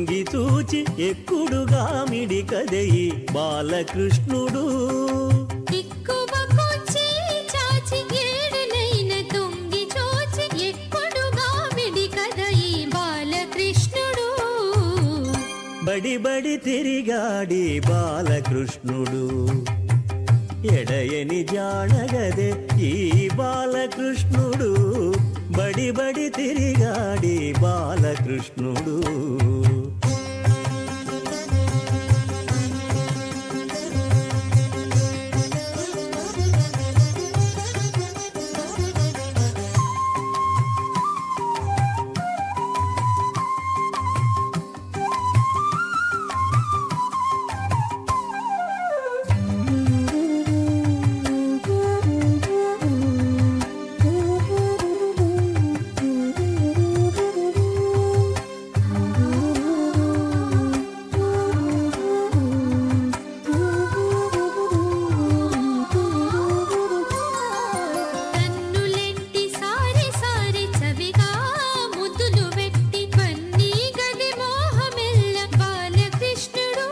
తొంగి చూచి ఎక్కుడుగా మిడి కదయి బాలకృష్ణుడు ఎక్కువకు చేయి చాచి ఏడనైన తొంగి చూచి ఎక్కుడుగా విడి కద ఈ బాలకృష్ణుడు బడి బడి తిరిగాడి బాలకృష్ణుడు ఎడయని జానగదే ఈ బాలకృష్ణుడు బడి బడి తిరిగాడి బాలకృష్ణుడు కన్నులెట్టి సారి సారి చవిగా ముద్దులు పెట్టి పన్నీ గది మోహమెల్ల బాలకృష్ణుడు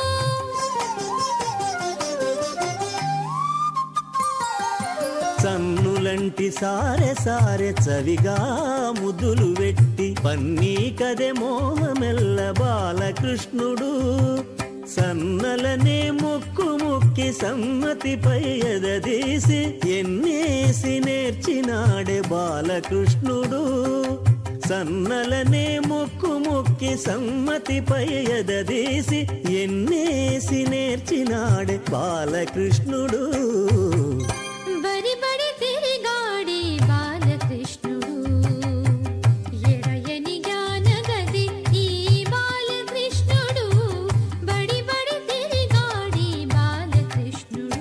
సన్నులంటి సారె సారె చవిగా ముద్దులు వెట్టి పన్నీ కదె మోహమెల్ల బాలకృష్ణుడు సన్నలనే ముక్కు ముక్కి సమ్మతిపై ఎదదీసి ఎన్నేసి నేర్చినాడే బాలకృష్ణుడు సన్నలనే ముక్కు ముక్కి సమ్మతిపై ఎదదీసి ఎన్నేసి నేర్చినాడే బాలకృష్ణుడు బరి బడి తిరిగాడి బాలకృష్ణుడు ఎడయని జ్ఞానగది ఈ బాలకృష్ణుడు బడి బడి తిరిగాడి బాలకృష్ణుడు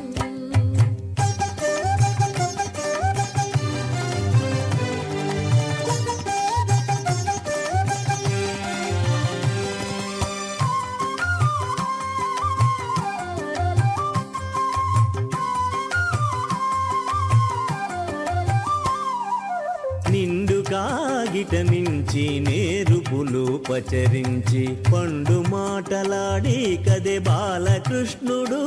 నిండు కాగిట నుంచి నేరుపులు పచరించి పండు మాటలాడి కదే బాలకృష్ణుడు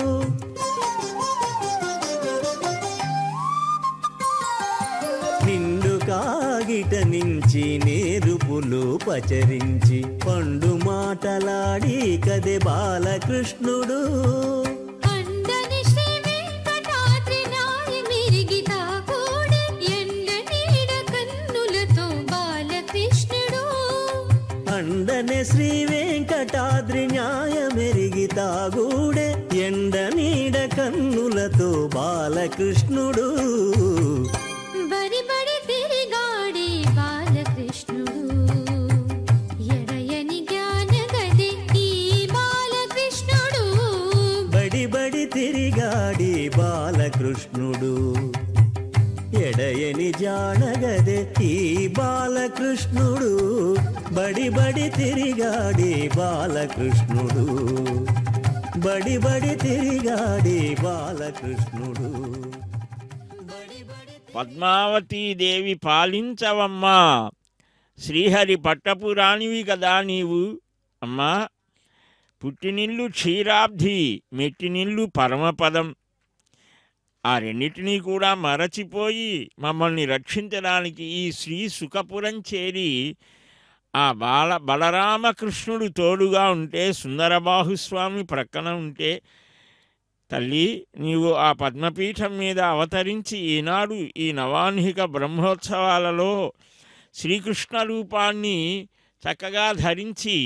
నిండు కాగిట నుంచి నేరుపులు పచరించి పండు మాటలాడి కదే బాలకృష్ణుడు అందని శ్రీ వెంకటాద్రి నాయ మిరిగితా కూడా ఎండ నీడ కన్నులతో బాలకృష్ణుడు అండనే శ్రీ వెంకటాద్రి న్యాయమెరిగి తాగూడే ఎండ నీడ కన్నులతో బాలకృష్ణుడు బరి బడి తిరిగాడి బాలకృష్ణుడు ఎడయని జ్ఞానగది ఈ బాలకృష్ణుడు బడి బడి తిరిగాడి బాలకృష్ణుడు ఎడయని జానగదే ఈ బాలకృష్ణుడు బడి బడి తిరిగాడి బాలకృష్ణుడు బడి బడి తిరిగాడి బాలకృష్ణుడు బడి బడి పద్మావతీదేవి పాలించవమ్మా శ్రీహరి పట్టపురాణివి కదా నీవు అమ్మా పుట్టినిల్లు క్షీరాబ్ధి మెట్టినిల్లు పరమపదం ఆ రెండింటినీ కూడా మరచిపోయి మమ్మల్ని రక్షించడానికి ఈ శ్రీ సుఖపురం చేరి ఆ బాల బలరామకృష్ణుడు తోడుగా ఉంటే సుందరబాహుస్వామి ప్రక్కన ఉంటే తల్లి నీవు ఆ పద్మపీఠం మీద అవతరించి ఈనాడు ఈ నవాన్హిక బ్రహ్మోత్సవాలలో శ్రీకృష్ణ రూపాన్ని చక్కగా ధరించి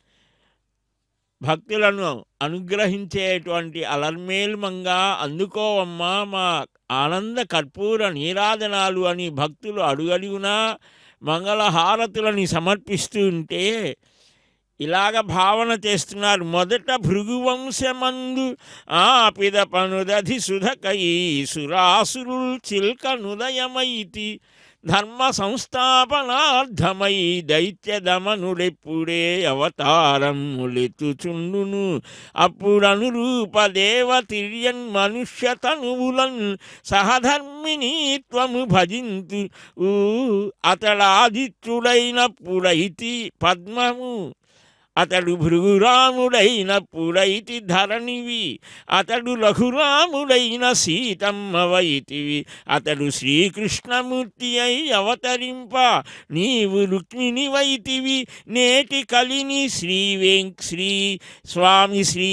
భక్తులను అనుగ్రహించేటువంటి అలర్మేల్మంగా అందుకోవమ్మా మా ఆనంద కర్పూర నీరాజనాలు అని భక్తులు అడుగడుగునా మంగళహారతులని సమర్పిస్తూ ఉంటే ఇలాగ భావన చేస్తున్నారు మొదట భృగువంశమందు ఆ పిదపనుదధి సుధకై సురాసురుల్ చిల్క నుదయమైతి ధర్మ సంస్థాపనార్థమై దైత్య దమనుడెప్పుడే అవతారం ములెత్తుచుండును అప్పుడను రూప దేవతిర్యన్ మనుష్య తనువులన్ సహధర్మిణీ త్వము భజింతు ఊ అతడాదిత్యుడైనప్పుడైతి పద్మము అతడు భృగురాముడైనప్పుడైతి ధరణివి అతడు రఘురాముడైన సీతమ్మ వైతివి అతడు శ్రీకృష్ణమూర్తి అయి అవతరింప నీవు రుక్మిణి వైతివి నేటి కలిని శ్రీ వెంక్ శ్రీ స్వామి శ్రీ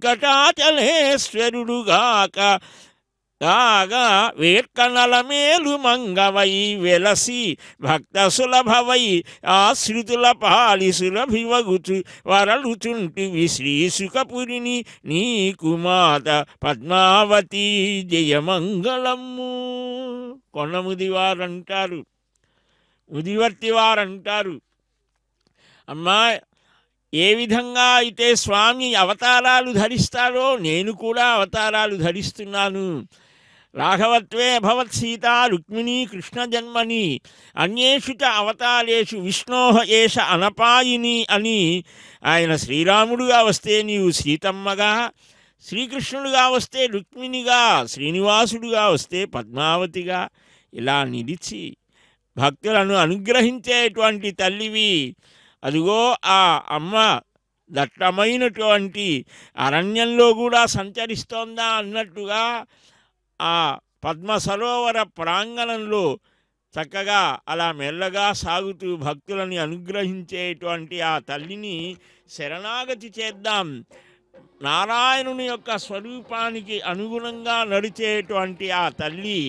వెంకటాచలేశ్వరుడుగాక కాగా వేర్కనల మేలు మంగవై వెలసి భక్త సులభవై ఆశ్రితుల పాలి సులభివగుచు వరలుచుంటివి శ్రీ సుఖపురిని నీకు మాత పద్మావతి జయమంగళము కొండముది వారంటారు ముదివర్తి వారంటారు అమ్మా ఏ విధంగా అయితే స్వామి అవతారాలు ధరిస్తారో నేను కూడా అవతారాలు ధరిస్తున్నాను రాఘవత్వే భవత్ సీత రుక్మిణీ కృష్ణ జన్మని అన్యేషు చ అవతారేషు విష్ణోహ ఏష అనపాయిని అని ఆయన శ్రీరాముడుగా వస్తే నీవు సీతమ్మగా శ్రీకృష్ణుడుగా వస్తే రుక్మిణిగా శ్రీనివాసుడుగా వస్తే పద్మావతిగా ఇలా నిలిచి భక్తులను అనుగ్రహించేటువంటి తల్లివి అదిగో ఆ అమ్మ దట్టమైనటువంటి అరణ్యంలో కూడా సంచరిస్తోందా అన్నట్టుగా ఆ పద్మ సరోవర ప్రాంగణంలో చక్కగా అలా మెల్లగా సాగుతూ భక్తులని అనుగ్రహించేటువంటి ఆ తల్లిని శరణాగతి చేద్దాం నారాయణుని యొక్క స్వరూపానికి అనుగుణంగా నడిచేటువంటి ఆ తల్లి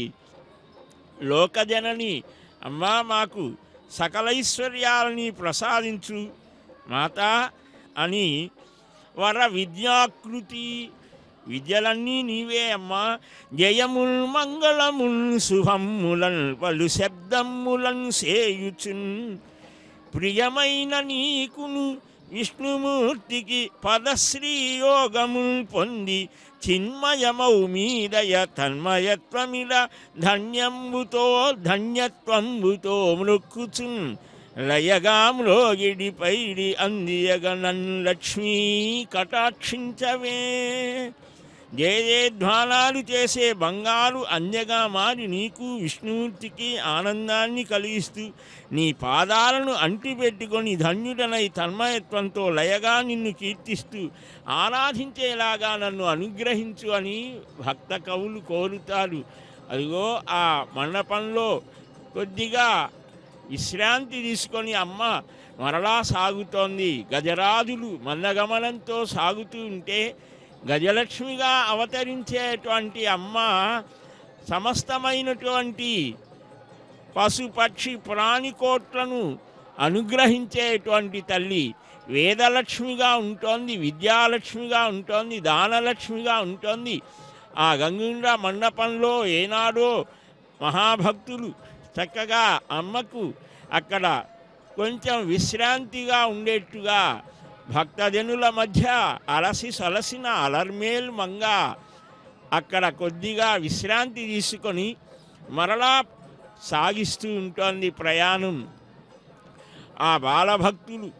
లోకజనని అమ్మా మాకు సకలైశ్వర్యాలని ప్రసాదించు మాత అని వర విద్యాకృతి విద్యలన్నీ నీవే అమ్మా జయముల్ మంగళముల్ శుభమ్ములన్ పలు శబ్దమ్ములన్ సేయుచున్ ప్రియమైన నీకును విష్ణుమూర్తికి పదశ్రీ యోగముల్ పొంది చిన్మయమౌ మీదయ తన్మయత్వమిల ధన్యంబుతో ధన్యత్వంబుతో మృక్కుచున్ లయగామ్రోగిడి పైడి అందియగనన్ లక్ష్మీ కటాక్షించవే జయజయధ్వానాలు చేసే బంగారు అంజగా మారి నీకు విష్ణుమూర్తికి ఆనందాన్ని కలిగిస్తూ నీ పాదాలను అంటిపెట్టుకొని ధన్యుడనై తన్మయత్వంతో లయగా నిన్ను కీర్తిస్తూ ఆరాధించేలాగా నన్ను అనుగ్రహించు అని భక్త కవులు కోరుతారు అదిగో ఆ మండపంలో కొద్దిగా విశ్రాంతి తీసుకొని అమ్మ మరలా సాగుతోంది గజరాజులు మందగమనంతో సాగుతూ ఉంటే గజలక్ష్మిగా అవతరించేటువంటి అమ్మ సమస్తమైనటువంటి పశు పక్షి ప్రాణికోట్లను అనుగ్రహించేటువంటి తల్లి వేదలక్ష్మిగా ఉంటోంది విద్యాలక్ష్మిగా ఉంటోంది దానలక్ష్మిగా ఉంటోంది ఆ గంగుండ్ర మండపంలో ఏనాడో మహాభక్తులు చక్కగా అమ్మకు అక్కడ కొంచెం విశ్రాంతిగా ఉండేట్టుగా భక్తజనుల మధ్య అలసి సలసిన అలర్మేల్ మంగ అక్కడ కొద్దిగా విశ్రాంతి తీసుకొని మరలా సాగిస్తూ ఉంటుంది ప్రయాణం ఆ బాలభక్తులు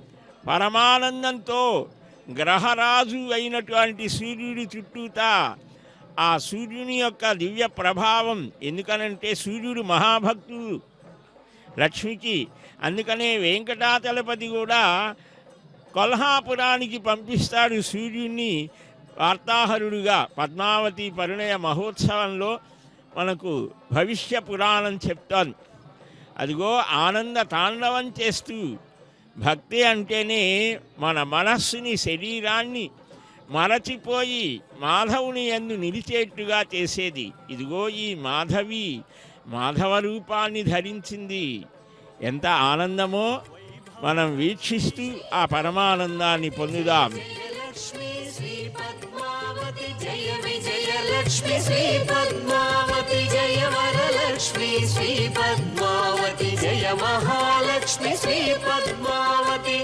పరమానందంతో గ్రహరాజు అయినటువంటి సూర్యుడి చుట్టూతా ఆ సూర్యుని యొక్క దివ్య ప్రభావం ఎందుకనంటే సూర్యుడు మహాభక్తుడు లక్ష్మికి అందుకనే వెంకటాచలపతి కూడా కొల్హాపురానికి పంపిస్తాడు సూర్యుడిని వార్తాహరుడుగా పద్మావతి పరిణయ మహోత్సవంలో మనకు భవిష్య పురాణం చెప్తోంది అదిగో ఆనంద తాండవం చేస్తూ భక్తి అంటేనే మన మనస్సుని శరీరాన్ని మరచిపోయి మాధవుని ఎందు నిలిచేట్టుగా చేసేది ఇదిగో ఈ మాధవి మాధవ రూపాన్ని ధరించింది ఎంత ఆనందమో మనం వీక్షిస్తూ ఆ పరమానందాన్ని పొందుదాం లక్ష్మీ శ్రీ పద్మావతి జయ విజయ లక్ష్మి శ్రీ పద్మావతి జయ వరలక్ష్మి శ్రీ పద్మావతి జయ మహాలక్ష్మి శ్రీ పద్మావతి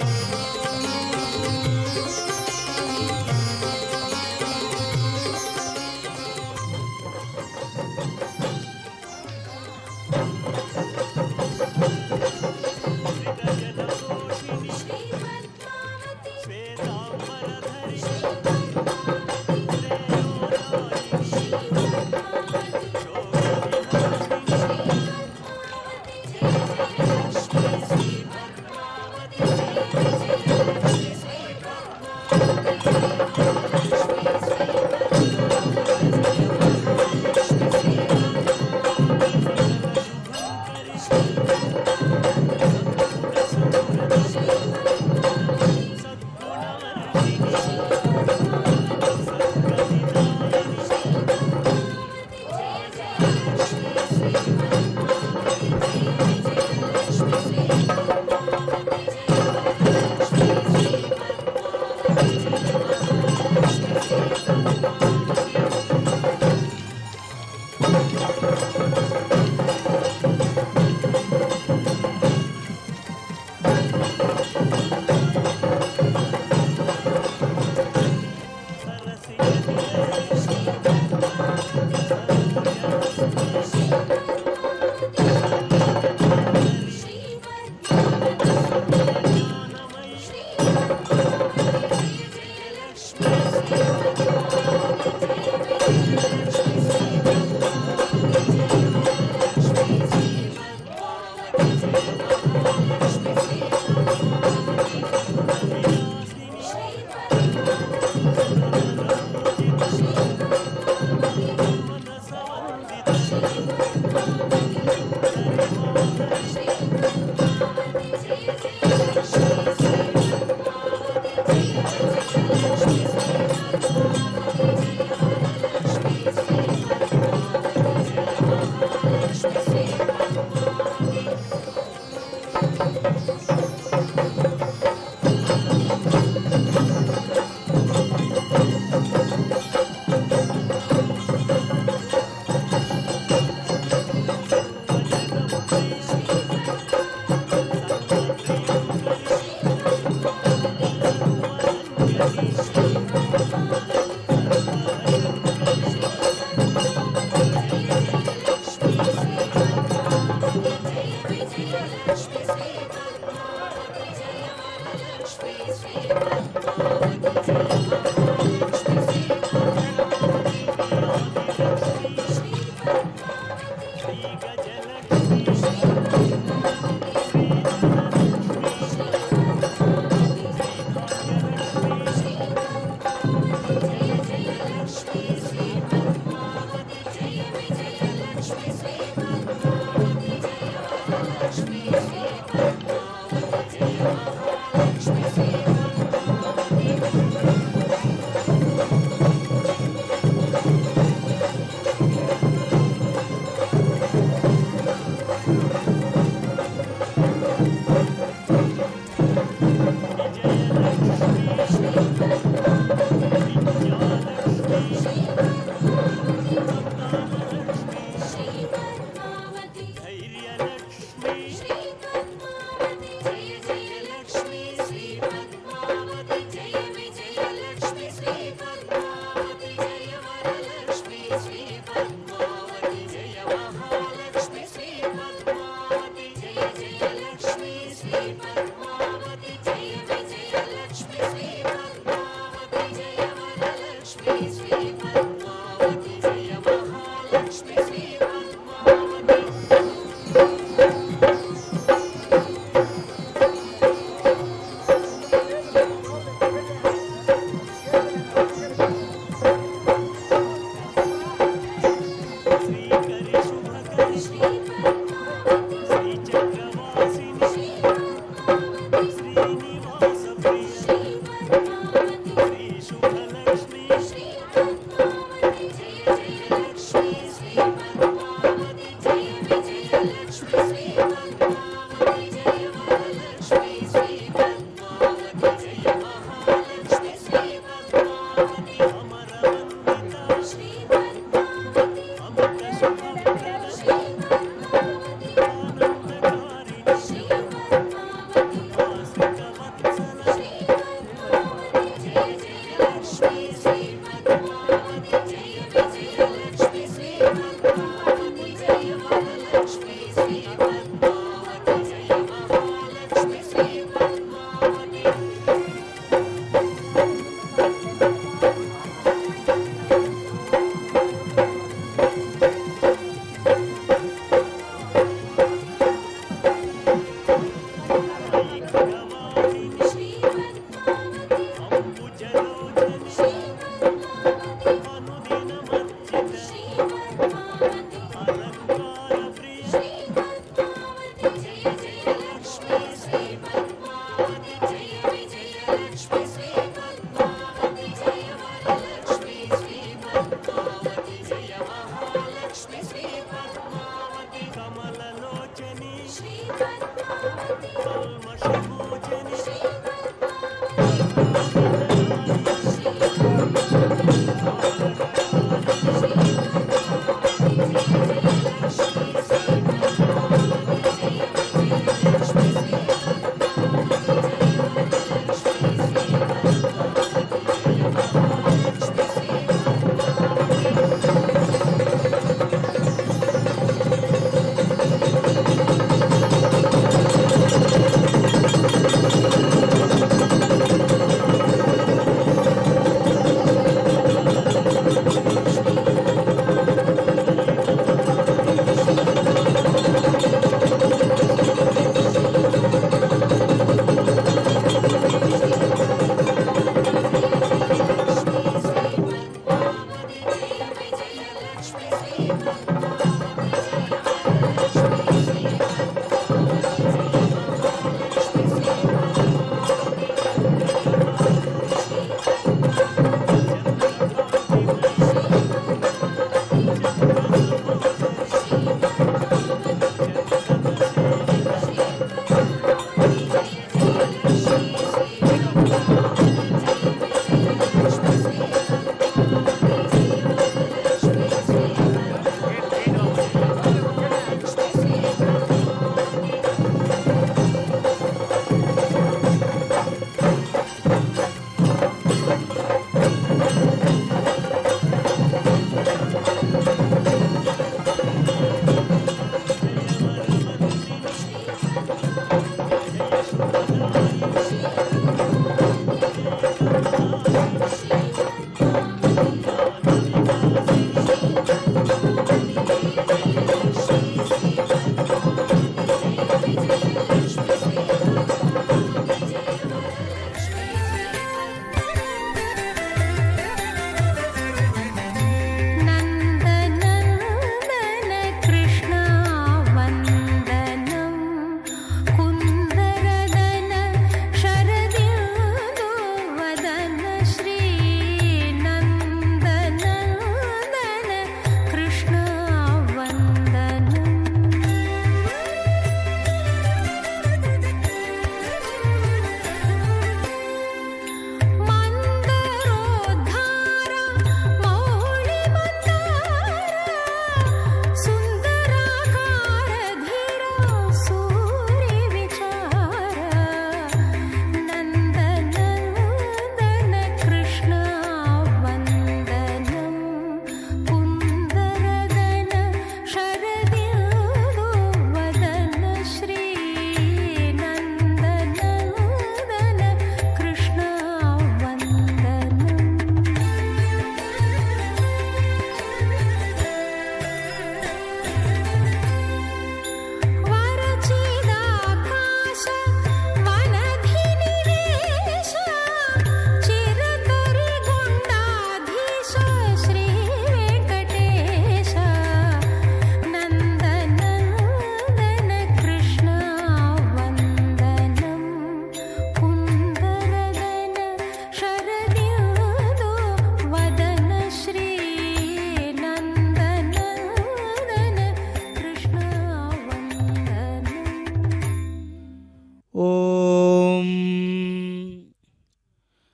శ్రీ పద్మావతి శ్రీ పద్మావతి జయ జయ లక్ష్మీ శ్రీ పద్మావతి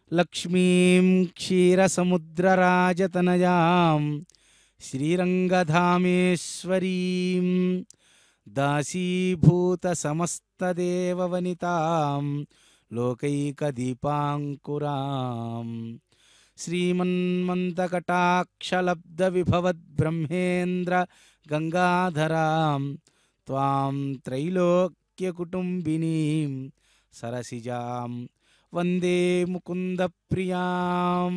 లక్ష్మీం క్షీరసముద్రరాజతనయాం శ్రీరంగధామేశ్వరీం దాసీభూతసమస్తదేవవనితాం లోకైకదీపాంకురాం శ్రీమన్మంతకటాక్షలబ్ధవిభవద్బ్రహ్మేంద్ర గంగాధరాం త్వాం త్రైలోక్యకుటుంబినీం సరసిజాం వందే ముకుందప్రియాం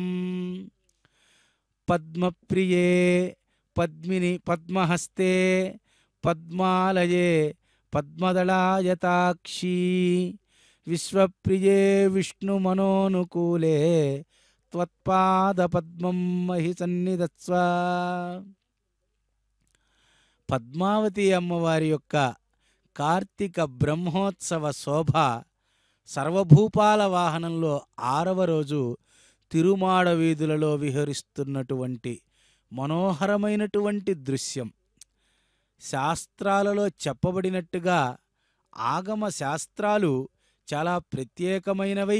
పద్మప్రియే పద్మిని పద్మహస్తే పద్మాలయే పద్మదళాయతాక్షీ విశ్వప్రియే విష్ణుమనోనుకూలే త్వత్పాదపద్మం మహి సన్నిధత్స్వ పద్మావతి అమ్మవారి యొక్క కార్తీక బ్రహ్మోత్సవ శోభ సర్వభూపాల వాహనంలో ఆరవ రోజు తిరుమాడ వీధులలో విహరిస్తున్నటువంటి మనోహరమైనటువంటి దృశ్యం శాస్త్రాలలో చెప్పబడినట్టుగా ఆగమ శాస్త్రాలు చాలా ప్రత్యేకమైనవై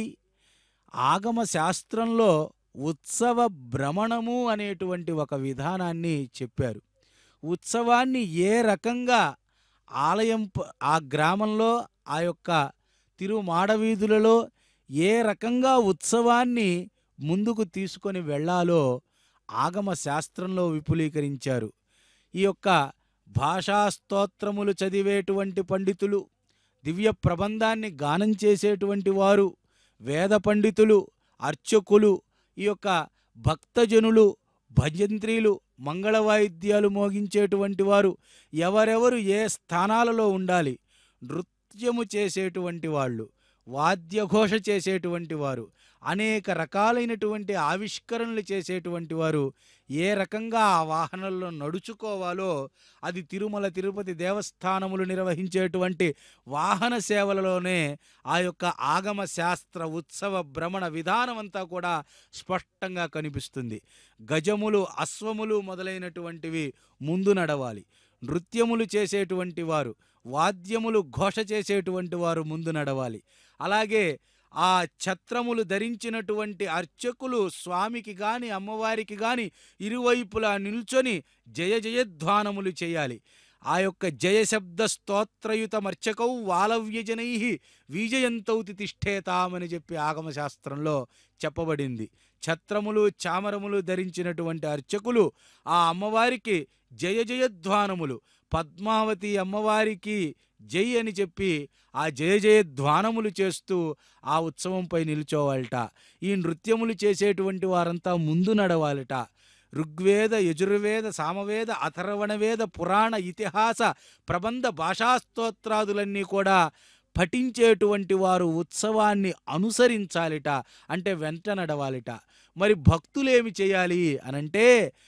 ఆగమ శాస్త్రంలో ఉత్సవ భ్రమణము అనేటువంటి ఒక విధానాన్ని చెప్పారు ఉత్సవాన్ని ఏ రకంగా ఆలయం ప- ఆ గ్రామంలో ఆ యొక్క తిరుమాడవీధులలో ఏ రకంగా ఉత్సవాన్ని ముందుకు తీసుకొని వెళ్ళాలో ఆగమ శాస్త్రంలో విపులీకరించారు ఈ యొక్క భాషా స్తోత్రములు చదివేటువంటి పండితులు దివ్య ప్రబంధాన్ని గానం చేసేటువంటి వారు వేద పండితులు అర్చకులు ఈ యొక్క భక్తజనులు భజంత్రీలు మంగళ వాయిద్యాలు మోగించేటువంటి వారు ఎవరెవరు ఏ స్థానాలలో ఉండాలి నృత్యము చేసేటువంటి వాళ్ళు వాద్యఘోష చేసేటువంటి వారు అనేక రకాలైనటువంటి ఆవిష్కరణలు చేసేటువంటి వారు ఏ రకంగా ఆ వాహనంలో నడుచుకోవాలో అది తిరుమల తిరుపతి దేవస్థానములు నిర్వహించేటువంటి వాహన సేవలలోనే ఆ యొక్క ఆగమ శాస్త్ర ఉత్సవ భ్రమణ విధానం అంతా కూడా స్పష్టంగా కనిపిస్తుంది గజములు అశ్వములు మొదలైనటువంటివి ముందు నడవాలి నృత్యములు చేసేటువంటి వారు వాద్యములు ఘోష చేసేటువంటి వారు ముందు నడవాలి అలాగే ఆ ఛత్రములు ధరించినటువంటి అర్చకులు స్వామికి గాని అమ్మవారికి గాని ఇరువైపులా నిల్చొని జయ జయధ్వానములు చేయాలి ఆ యొక్క జయశబ్ద స్తోత్రయుతమర్చకౌ వాలవ్యజనై విజయంతౌతి తిష్టేతామని చెప్పి ఆగమశాస్త్రంలో చెప్పబడింది ఛత్రములు చామరములు ధరించినటువంటి అర్చకులు ఆ అమ్మవారికి జయ జయధ్వానములు పద్మావతి అమ్మవారికి జై అని చెప్పి ఆ జయ జయ ధ్వానములు చేస్తూ ఆ ఉత్సవంపై నిల్చోవాలట ఈ నృత్యములు చేసేటువంటి వారంతా ముందు నడవాలట ఋగ్వేద యజుర్వేద సామవేద అథర్వణవేద పురాణ ఇతిహాస ప్రబంధ భాషాస్తోత్రాదులన్నీ కూడా పఠించేటువంటి వారు ఉత్సవాన్ని అనుసరించాలిట అంటే వెంట నడవాలిట మరి భక్తులేమి చేయాలి అనంటే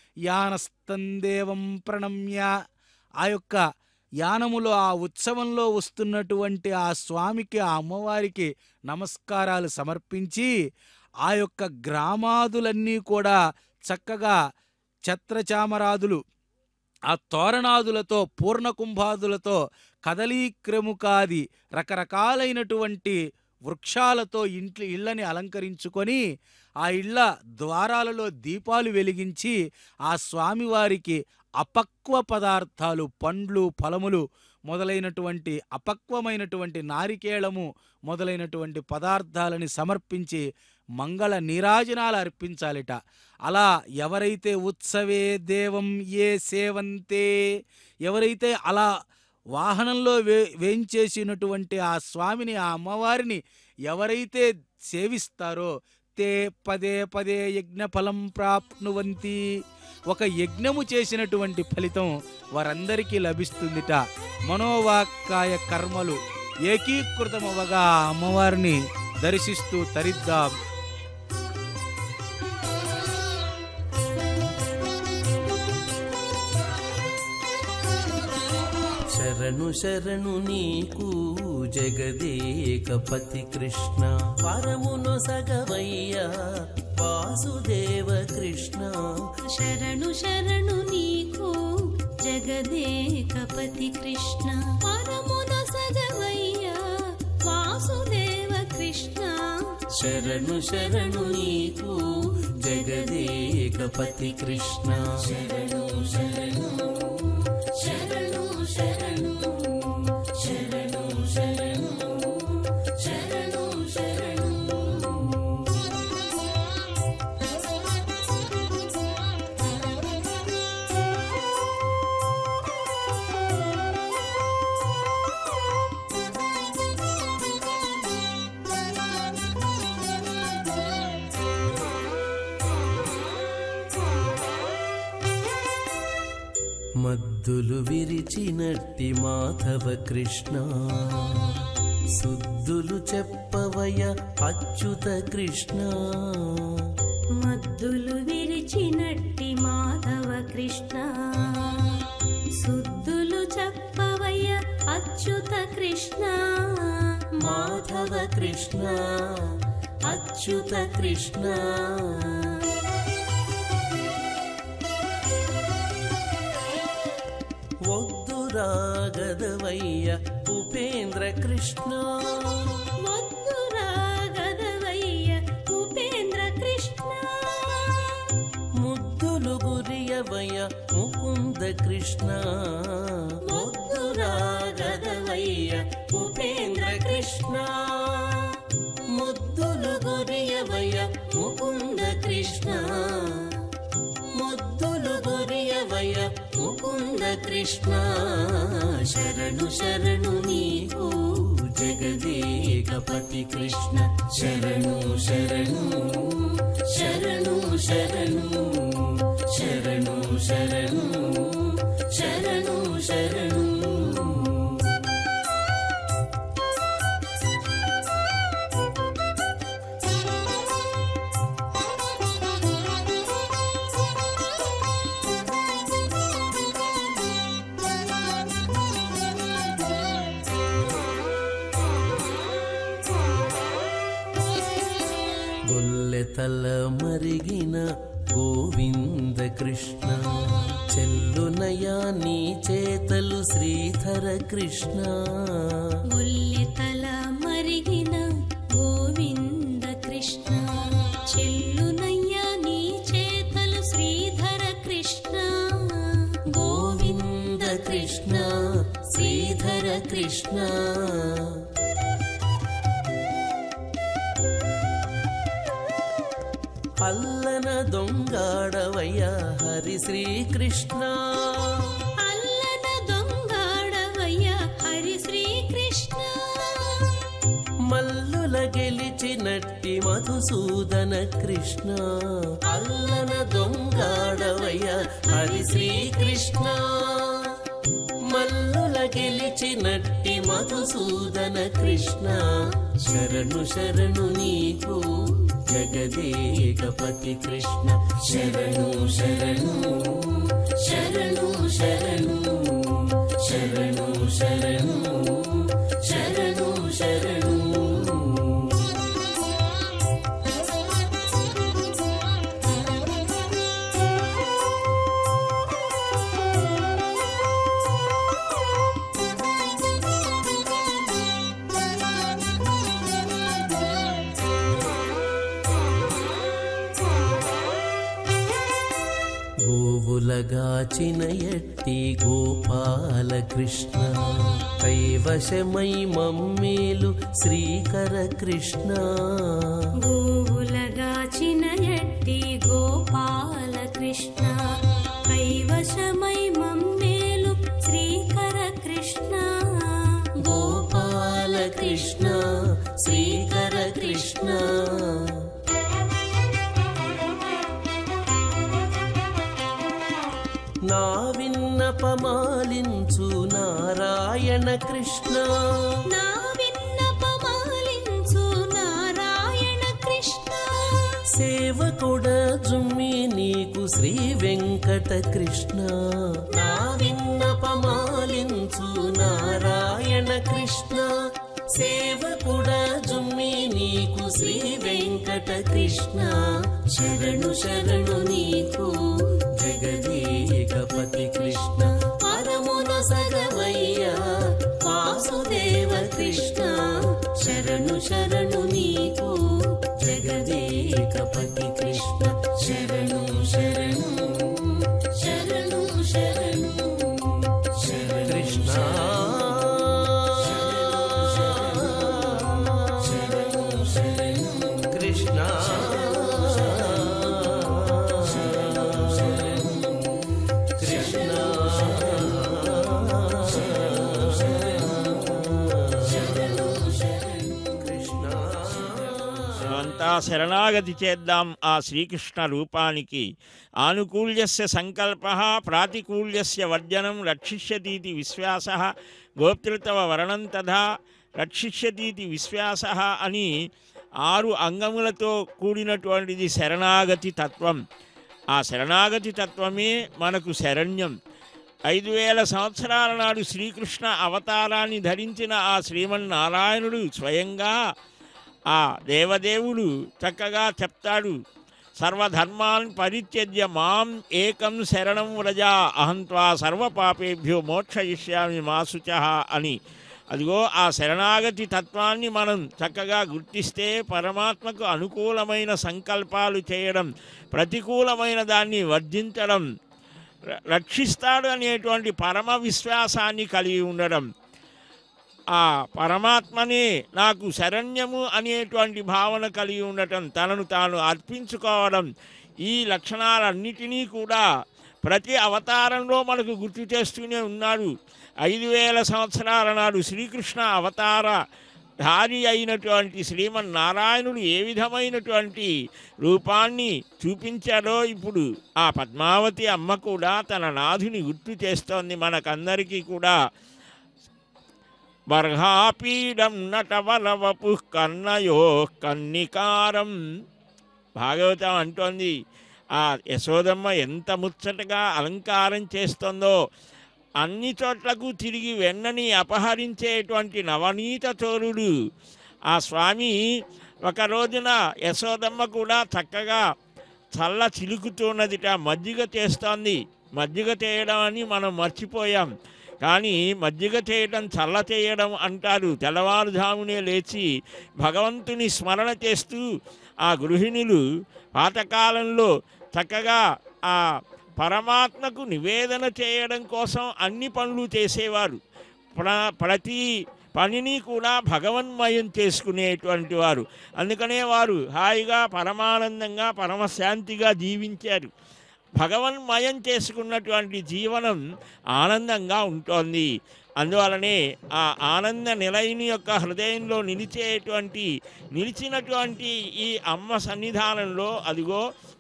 యానస్తందేవం ప్రణమ్య ఆ యొక్క యానములో ఆ ఉత్సవంలో వస్తున్నటువంటి ఆ స్వామికి ఆ అమ్మవారికి నమస్కారాలు సమర్పించి ఆ యొక్క గ్రామాదులన్నీ కూడా చక్కగా ఛత్రచామరాదులు ఆ తోరణాదులతో పూర్ణకుంభాదులతో కదలీక్రముకాది రకరకాలైనటువంటి వృక్షాలతో ఇంట్లో ఇళ్ళని అలంకరించుకొని ఆ ఇళ్ళ ద్వారాలలో దీపాలు వెలిగించి ఆ స్వామివారికి అపక్వ పదార్థాలు పండ్లు ఫలములు మొదలైనటువంటి అపక్వమైనటువంటి నారికేళము మొదలైనటువంటి పదార్థాలని సమర్పించి మంగళ నీరాజనాలు అర్పించాలిట అలా ఎవరైతే ఉత్సవే దేవం ఏ సేవంతే ఎవరైతే అలా వాహనంలో వే వేంచేసినటువంటి ఆ స్వామిని ఆ అమ్మవారిని ఎవరైతే సేవిస్తారో తే పదే పదే యజ్ఞ ఫలం ప్రాప్నువంతి ఒక యజ్ఞము చేసినటువంటి ఫలితం వారందరికీ లభిస్తుందిట మనోవాక్కాయ కర్మలు ఏకీకృతమవగా ఆ అమ్మవారిని దర్శిస్తూ తరిద్దాం శరణు శరణు నీకు జగదేకపతి కృష్ణ పరమును సగవయ్యా వాసుదేవ కృష్ణ శరణు శరణు నీకు జగదేకపతి కృష్ణ పరమున సగవయ్య వాసుదేవ కృష్ణ శరణు శరణు నీకు జగదేకపతి కృష్ణ శరణు శరణు శరణు శరణు శరణు శరణు శరణు శరణు మద్దులు విరిచినట్టి మాధవ కృష్ణ సుద్దులు చెప్పవయ అచ్యుత కృష్ణ మద్దులు విరిచినట్టి మాధవ కృష్ణ సుద్దులు చెప్పవయ్య అచ్యుత కృష్ణ మాధవ కృష్ణ అచ్యుత కృష్ణ ఒద్దు రాగదవయ్య ఉపేంద్ర కృష్ణ వద్దు రాగదవయ్య ఉపేంద్ర కృష్ణ ముద్దులు గురియవయ ముకుంద కృష్ణ ముద్దు రాగదవయ్య ఉపేంద్ర కృష్ణ ముద్దులు గురియవయ ముకుంద కృష్ణ ముద్దులు గురియవయ ముకుంద కృష్ణ శరణు శరణు నీకు జగదేకపతి కృష్ణ శరణు శరణు శరణు శరణు శరణు శరణు శరణు శరణు గొల్లెతల మరిగిన గోవింద కృష్ణ చెల్లునయా నీ చేతలు శ్రీధర కృష్ణ గొల్లెతల మరిగిన గోవింద కృష్ణ చెల్లునయ్య నీ చేతలు శ్రీధర కృష్ణ గోవింద కృష్ణ శ్రీధర కృష్ణ అల్లన దొంగాడవయ్య హరి శ్రీకృష్ణ అల్లన దొంగాడవయ్య హరి శ్రీకృష్ణ మల్లుల గెలిచినట్టి మధుసూదన కృష్ణ అల్లన దొంగాడవయ్య హరి శ్రీకృష్ణ మల్లుల గెలిచినట్టి మధుసూదన కృష్ణ శరణు శరణు నీకు జగదేకపతి కృష్ణ శరణు శరణు శరణు శరణు శరణు శరణు శరణు శరణు గోవులగాచిన ఎట్టి గోపాల కృష్ణ కైవశమై మమ్మేలు శ్రీకర కృష్ణ గోవులగాచిన ఎట్టి గోపాల కృష్ణ కైవశమై మమ్మేలు శ్రీకర కృష్ణ గోపాల కృష్ణ శ్రీకర కృష్ణ నా విన్నపమాలించు నారాయణ కృష్ణ నా విన్నపమాలించు నారాయణ కృష్ణ సేవకుడ జుమ్మి నీకు శ్రీ వెంకట కృష్ణ నా విన్నపమాలించు నారాయణ కృష్ణ సేవకుడ జుమ్మి నీకు శ్రీ వెంకట కృష్ణ శరణు శరణు నీకు జగదేకపతి కృష్ణ పరమున సగవయ్య వాసుదేవ కృష్ణ శరణు శరణు నీకు లోకపతి కృష్ణ శరణు శరణు శరణు శరణు కృష్ణ కృష్ణ మనమంతా శరణాగతి చేద్దాం ఆ శ్రీకృష్ణ రూపానికి ఆనుకూల్యస్య సంకల్ప ప్రాతికూల్యస్య వర్జనం రక్షిష్యతీతి విశ్వాస గోప్తృతవ వర్ణం తథా రక్షిష్యతీతి విశ్వాస అని ఆరు అంగములతో కూడినటువంటిది శరణాగతి తత్వం ఆ శరణాగతి తత్వమే మనకు శరణ్యం ఐదు వేల సంవత్సరాల నాడు శ్రీకృష్ణ అవతారాన్ని ధరించిన ఆ శ్రీమన్నారాయణుడు స్వయంగా ఆ దేవదేవుడు చక్కగా చెప్తాడు సర్వధర్మాన్ పరిత్యజ్య మాం ఏకం శరణం వ్రజ అహంత్వా సర్వపాపేభ్యో మోక్షయిష్యామి మా శుచ అని అదిగో ఆ శరణాగతి తత్వాన్ని మనం చక్కగా గుర్తిస్తే పరమాత్మకు అనుకూలమైన సంకల్పాలు చేయడం ప్రతికూలమైన దాన్ని వర్జించడం ర- రక్షిస్తాడు అనేటువంటి పరమ విశ్వాసాన్ని కలిగి ఉండడం ఆ పరమాత్మనే నాకు శరణ్యము అనేటువంటి భావన కలిగి ఉండటం తనను తాను అర్పించుకోవడం ఈ లక్షణాలన్నిటినీ కూడా ప్రతి అవతారంలో మనకు గుర్తు చేస్తూనే ఉన్నాడు ఐదు వేల సంవత్సరాల నాడు శ్రీకృష్ణ అవతార ధారి అయినటువంటి శ్రీమన్నారాయణుడు ఏ విధమైనటువంటి రూపాన్ని చూపించాడో ఇప్పుడు ఆ పద్మావతి అమ్మ కూడా తన నాథుని గుర్తు చేస్తోంది మనకందరికీ కూడా బర్హాపీడం నటవలవపు కన్నయో కన్నికారం భాగవతం అంటోంది ఆ యశోదమ్మ ఎంత ముచ్చటగా అలంకారం చేస్తుందో అన్ని చోట్లకు తిరిగి వెన్నని అపహరించేటువంటి నవనీత చోరుడు ఆ స్వామి ఒక రోజున యశోదమ్మ కూడా చక్కగా చల్ల చిలుకుతున్నదిట మజ్జిగ చేస్తోంది మజ్జిగ చేయడం అని మనం మర్చిపోయాం కానీ మజ్జిగ చేయడం చల్ల చేయడం అంటారు తెల్లవారుజామునే లేచి భగవంతుని స్మరణ చేస్తూ ఆ గృహిణులు పాతకాలంలో చక్కగా ఆ పరమాత్మకు నివేదన చేయడం కోసం అన్ని పనులు చేసేవారు ప్ర ప్రతి పనిని కూడా భగవన్మయం చేసుకునేటువంటి వారు అందుకనే వారు హాయిగా పరమానందంగా పరమశాంతిగా జీవించారు భగవన్మయం చేసుకున్నటువంటి జీవనం ఆనందంగా ఉంటోంది అందువలనే ఆ ఆనంద నిలయని యొక్క హృదయంలో నిలిచేటువంటి నిలిచినటువంటి ఈ అమ్మ సన్నిధానంలో అదిగో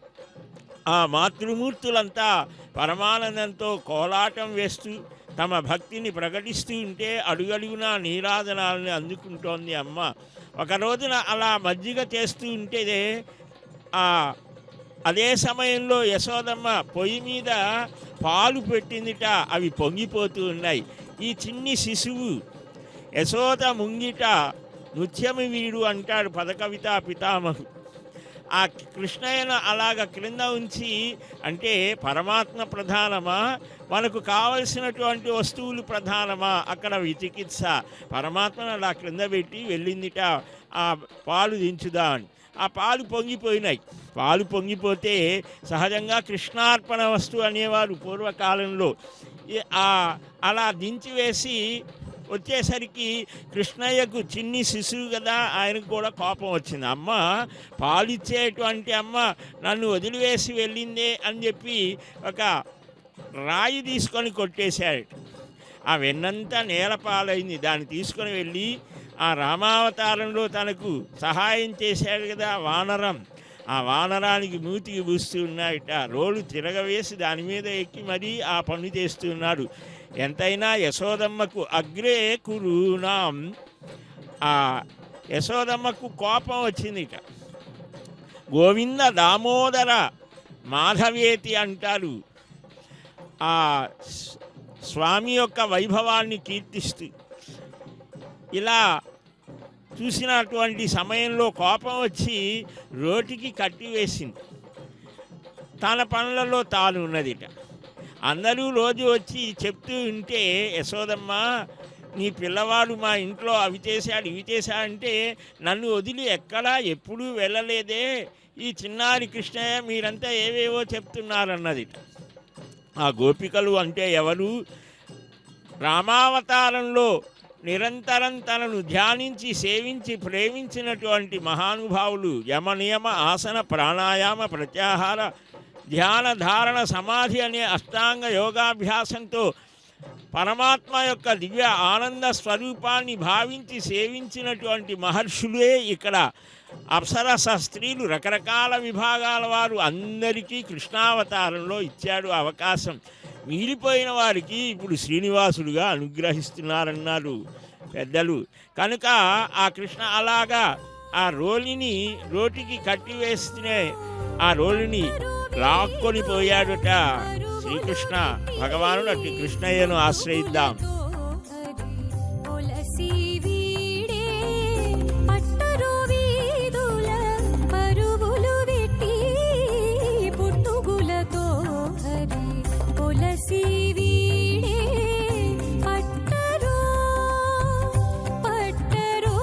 ఆ మాతృమూర్తులంతా పరమానందంతో కోలాటం వేస్తూ తమ భక్తిని ప్రకటిస్తూ ఉంటే అడుగడుగునా నీరాజనాలని అందుకుంటోంది అమ్మ ఒక రోజున అలా మజ్జిగ చేస్తూ ఉంటే ఆ అదే సమయంలో యశోదమ్మ పొయ్యి మీద పాలు పెట్టిందిట అవి పొంగిపోతూ ఉన్నాయి ఈ చిన్ని శిశువు యశోద ముంగిట నృత్యమి వీడు అంటాడు పదకవిత పితామహు ఆ కృష్ణయ్యను అలాగ క్రింద ఉంచి అంటే పరమాత్మ ప్రధానమా మనకు కావలసినటువంటి వస్తువులు ప్రధానమా అక్కడ విచికిత్స పరమాత్మను అలా క్రింద పెట్టి వెళ్ళిందిట ఆ పాలు దించుదా అని ఆ పాలు పొంగిపోయినాయి పాలు పొంగిపోతే సహజంగా కృష్ణార్పణ వస్తువు అనేవారు పూర్వకాలంలో ఈ- ఆ అలా దించి వేసి వచ్చేసరికి కృష్ణయ్యకు చిన్ని శిశువు కదా ఆయనకు కూడా కోపం వచ్చింది అమ్మ పాలిచ్చేటువంటి అమ్మ నన్ను వదిలివేసి వెళ్ళిందే అని చెప్పి ఒక రాయి తీసుకొని కొట్టేశాడు ఆ వెన్నంతా నేలపాలైంది దాన్ని తీసుకొని వెళ్ళి ఆ రామావతారంలో తనకు సహాయం చేశాడు కదా వానరం ఆ వానరానికి మూతికి పూస్తూ ఉన్నాడట రోలు తిరగవేసి దాని మీద ఎక్కి మరీ ఆ పని చేస్తున్నాడు ఎంతైనా యశోదమ్మకు అగ్రే కురునాం ఆ యశోదమ్మకు కోపం వచ్చిందిట గోవింద దామోదర మాధవేతి అంటారు ఆ స్- స్వామి యొక్క వైభవాన్ని కీర్తిస్తూ ఇలా చూసినటువంటి సమయంలో కోపం వచ్చి రోటికి కట్టివేసింది తన పనులలో తాను ఉన్నదిట అందరూ రోజు వచ్చి చెప్తూ ఉంటే యశోదమ్మ నీ పిల్లవాడు మా ఇంట్లో అవి చేశాడు ఇవి చేశాడంటే నన్ను వదిలి ఎక్కడా ఎప్పుడూ వెళ్ళలేదే ఈ చిన్నారి కృష్ణయ్య మీరంతా ఏవేవో చెప్తున్నారన్నది ఆ గోపికలు అంటే ఎవరు రామావతారంలో నిరంతరం తనను ధ్యానించి సేవించి ప్రేమించినటువంటి మహానుభావులు యమ నియమ ఆసన ప్రాణాయామ ప్రత్యాహార ధ్యాన ధారణ సమాధి అనే అష్టాంగ యోగాభ్యాసంతో పరమాత్మ యొక్క దివ్య ఆనంద స్వరూపాన్ని భావించి సేవించినటువంటి మహర్షులే ఇక్కడ అప్సరస స్త్రీలు రకరకాల విభాగాల వారు అందరికీ కృష్ణావతారంలో ఇచ్చాడు అవకాశం మిగిలిపోయిన వారికి ఇప్పుడు శ్రీనివాసుడుగా అనుగ్రహిస్తున్నారన్నారు పెద్దలు కనుక ఆ కృష్ణ అలాగా ఆ రోలిని రోటికి కట్టివేస్తూనే ఆ రోలిని లాక్కొని పోయాడుట శ్రీకృష్ణ భగవానుడు అట్టి కృష్ణయ్యను ఆశ్రయిద్దాం తులసి వీడే పట్టరు వీధుల పరుగులు వెట్టి పుట్టుగులతో హరి తులసి వీడే పట్టరు పట్టరు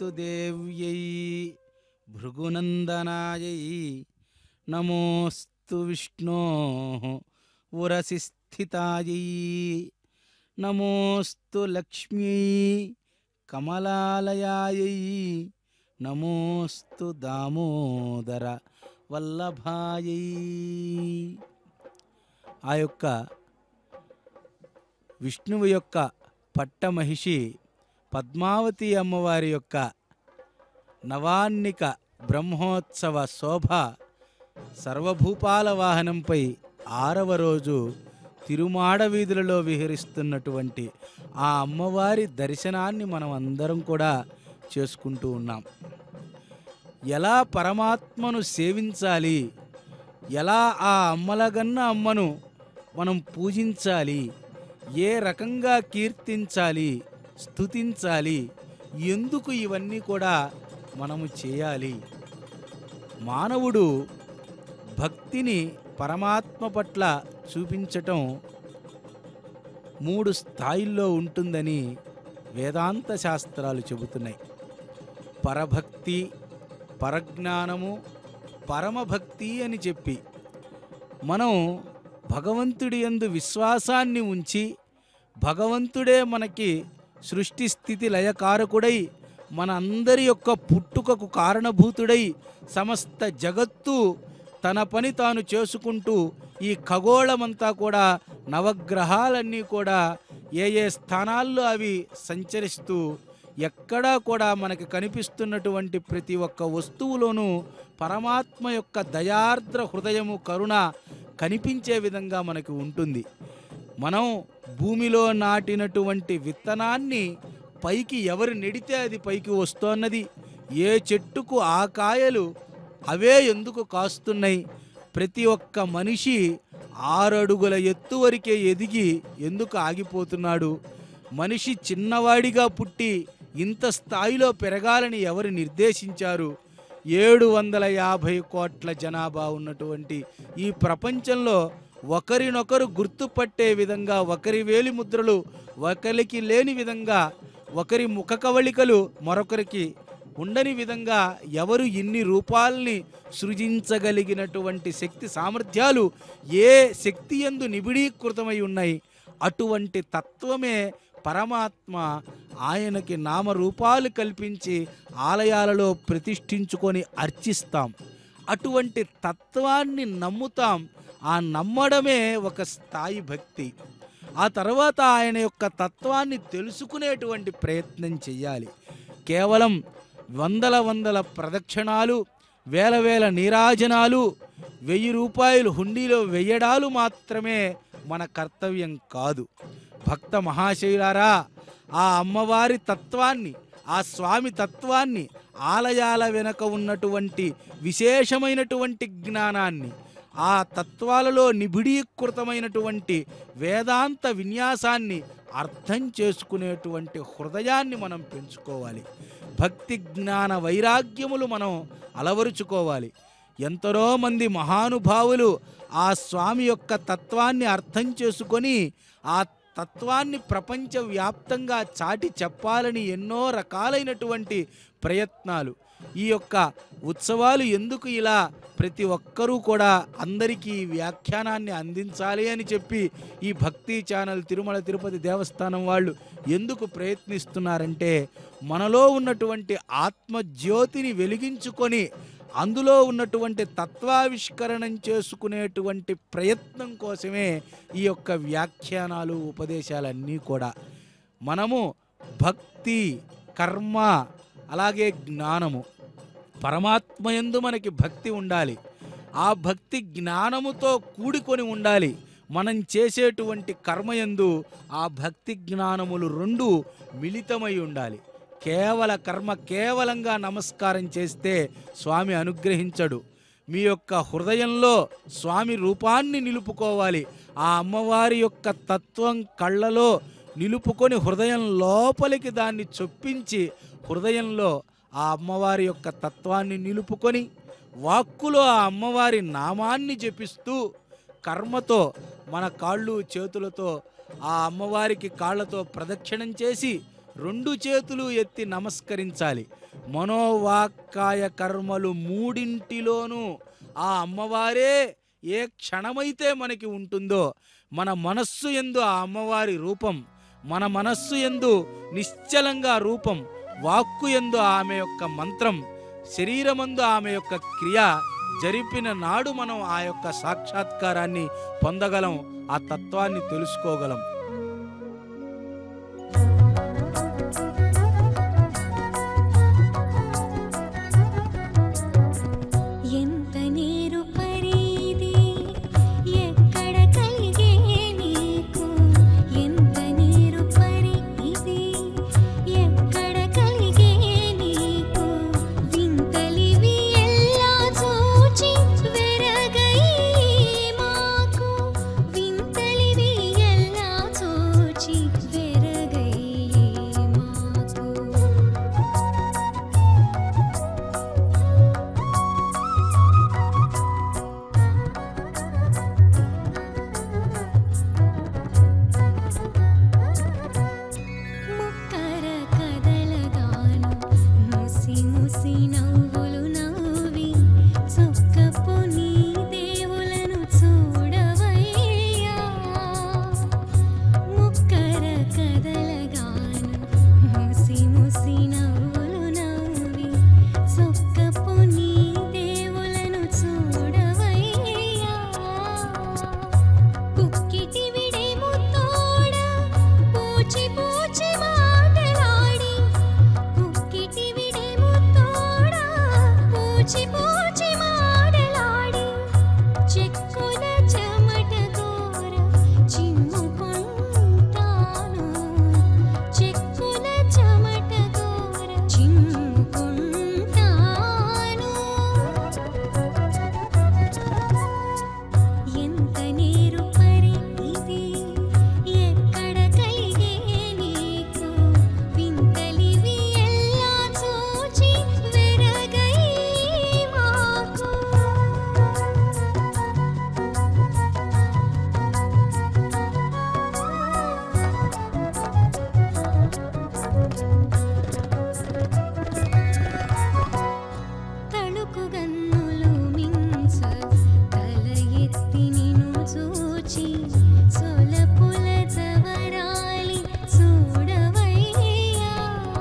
నమోऽस्तु దేవ్యై భృగునందనాయై నమోऽस्तु విష్ణో ఉరసి స్థితాయై నమోऽस्तु లక్ష్మ్యై కమలాలయాయై నమోऽस्तु దామోదర వల్లభాయై ఆ యొక్క విష్ణువు యొక్క పట్టమహిషి పద్మావతి అమ్మవారి యొక్క నవాన్నిక బ్రహ్మోత్సవ శోభ సర్వభూపాల వాహనంపై ఆరవ రోజు తిరుమాడ వీధులలో విహరిస్తున్నటువంటి ఆ అమ్మవారి దర్శనాన్ని మనం అందరం కూడా చేసుకుంటూ ఉన్నాం ఎలా పరమాత్మను సేవించాలి ఎలా ఆ అమ్మలగన్న అమ్మను మనం పూజించాలి ఏ రకంగా కీర్తించాలి స్తుతించాలి ఎందుకు ఇవన్నీ కూడా మనము చేయాలి మానవుడు భక్తిని పరమాత్మ పట్ల చూపించటం మూడు స్థాయిల్లో ఉంటుందని వేదాంత శాస్త్రాలు చెబుతున్నాయి పరభక్తి పరజ్ఞానము పరమభక్తి అని చెప్పి మనం భగవంతుడి యందు విశ్వాసాన్ని ఉంచి భగవంతుడే మనకి సృష్టి స్థితి లయకారకుడై మన అందరి యొక్క పుట్టుకకు కారణభూతుడై సమస్త జగత్తు తన పని తాను చేసుకుంటూ ఈ ఖగోళమంతా కూడా నవగ్రహాలన్నీ కూడా ఏ ఏ స్థానాల్లో అవి సంచరిస్తూ ఎక్కడా కూడా మనకి కనిపిస్తున్నటువంటి ప్రతి ఒక్క వస్తువులోనూ పరమాత్మ యొక్క దయార్ద్ర హృదయము కరుణ కనిపించే విధంగా మనకి ఉంటుంది మనం భూమిలో నాటినటువంటి విత్తనాన్ని పైకి ఎవరు నెడితే అది పైకి వస్తోన్నది ఏ చెట్టుకు ఆ కాయలు అవే ఎందుకు కాస్తున్నాయి ప్రతి ఒక్క మనిషి ఆరడుగుల ఎత్తు వరకే ఎదిగి ఎందుకు ఆగిపోతున్నాడు మనిషి చిన్నవాడిగా పుట్టి ఇంత స్థాయిలో పెరగాలని ఎవరు నిర్దేశించారు ఏడు వందల యాభై కోట్ల జనాభా ఉన్నటువంటి ఈ ప్రపంచంలో ఒకరినొకరు గుర్తుపట్టే విధంగా ఒకరి వేలి ముద్రలు ఒకరికి లేని విధంగా ఒకరి ముఖ కవళికలు మరొకరికి ఉండని విధంగా ఎవరు ఇన్ని రూపాల్ని సృజించగలిగినటువంటి శక్తి సామర్థ్యాలు ఏ శక్తి ఎందు నిబిడీకృతమై ఉన్నాయి అటువంటి తత్వమే పరమాత్మ ఆయనకి నామరూపాలు కల్పించి ఆలయాలలో ప్రతిష్ఠించుకొని అర్చిస్తాం అటువంటి తత్వాన్ని నమ్ముతాం ఆ నమ్మడమే ఒక స్థాయి భక్తి ఆ తర్వాత ఆయన యొక్క తత్వాన్ని తెలుసుకునేటువంటి ప్రయత్నం చెయ్యాలి కేవలం వందల వందల ప్రదక్షిణాలు వేల వేల నీరాజనాలు వెయ్యి రూపాయలు హుండీలో వెయ్యడాలు మాత్రమే మన కర్తవ్యం కాదు భక్త మహాశైలారా ఆ అమ్మవారి తత్వాన్ని ఆ స్వామి తత్వాన్ని ఆలయాల వెనక ఉన్నటువంటి విశేషమైనటువంటి జ్ఞానాన్ని ఆ తత్వాలలో నిబిడీకృతమైనటువంటి వేదాంత విన్యాసాన్ని అర్థం చేసుకునేటువంటి హృదయాన్ని మనం పెంచుకోవాలి భక్తి జ్ఞాన వైరాగ్యములు మనం అలవరుచుకోవాలి ఎంతరో మంది మహానుభావులు ఆ స్వామి యొక్క తత్వాన్ని అర్థం చేసుకొని ఆ తత్వాన్ని ప్రపంచవ్యాప్తంగా చాటి చెప్పాలని ఎన్నో రకాలైనటువంటి ప్రయత్నాలు ఈ యొక్క ఉత్సవాలు ఎందుకు ఇలా ప్రతి ఒక్కరూ కూడా అందరికీ ఈ వ్యాఖ్యానాన్ని అందించాలి అని చెప్పి ఈ భక్తి ఛానల్ తిరుమల తిరుపతి దేవస్థానం వాళ్ళు ఎందుకు ప్రయత్నిస్తున్నారంటే మనలో ఉన్నటువంటి ఆత్మజ్యోతిని వెలిగించుకొని అందులో ఉన్నటువంటి తత్వావిష్కరణం చేసుకునేటువంటి ప్రయత్నం కోసమే ఈ యొక్క వ్యాఖ్యానాలు ఉపదేశాలన్నీ కూడా మనము భక్తి కర్మ అలాగే జ్ఞానము పరమాత్మయందు మనకి భక్తి ఉండాలి ఆ భక్తి జ్ఞానముతో కూడుకొని ఉండాలి మనం చేసేటువంటి కర్మయందు ఆ భక్తి జ్ఞానములు రెండు మిళితమై ఉండాలి కేవల కర్మ కేవలంగా నమస్కారం చేస్తే స్వామి అనుగ్రహించడు మీ యొక్క హృదయంలో స్వామి రూపాన్ని నిలుపుకోవాలి ఆ అమ్మవారి యొక్క తత్వం కళ్ళలో నిలుపుకొని హృదయం లోపలికి దాన్ని చొప్పించి హృదయంలో ఆ అమ్మవారి యొక్క తత్వాన్ని నిలుపుకొని వాక్కులో ఆ అమ్మవారి నామాన్ని జపిస్తూ కర్మతో మన కాళ్ళు చేతులతో ఆ అమ్మవారికి కాళ్ళతో ప్రదక్షిణం చేసి రెండు చేతులు ఎత్తి నమస్కరించాలి మనోవాక్కాయ కర్మలు మూడింటిలోనూ ఆ అమ్మవారే ఏ క్షణమైతే మనకి ఉంటుందో మన మనస్సు ఎందు ఆ అమ్మవారి రూపం మన మనస్సు ఎందు నిశ్చలంగా రూపం వాక్కు ఎందు ఆమె యొక్క మంత్రం శరీరమందు ఆమె యొక్క క్రియ జరిపిన నాడు మనం ఆ యొక్క సాక్షాత్కారాన్ని పొందగలం ఆ తత్వాన్ని తెలుసుకోగలం ఎంత నీరు పరీది ఎక్కడ కలిగే నీకు ఎంత నీరు పరీది ఎక్కడ కలిగే నీకు వింతలివి ఎల్లా చూచి వెరగై మాకు వింతలివి ఎల్లా చూచి వెరగై మాకు ముక్కర కదలగాను ముసి ముసి నవ్వులు నవ్వి చొక్కపు నీ దేవులను చూడవయ్యా ముక్కర కదలగాను ముసి ముసి నవ్వులు నవ్వి చొక్కపు నీ దేవులను చూడవయ్యా కుక్కిటి విడేము తోడ పూచి పూచి మాటలాడి కుక్కిటి విడేము తోడ పూచి పూచి మాటలాడి చెక్కుల చెమట గోర చిమ్ముకుంటాను చెక్కుల చెమట గోర చిమ్ముకుంటాను ఎంత నీరు పరిది ఎక్కడ కలిగే నీకు వింతలివి ఎల్లా చూచి వెరగై మాకు తళుకు గన్నులు మించ తల ఎత్తి నిను చూచి సొలపుల జవరాలి చూడవయ్యా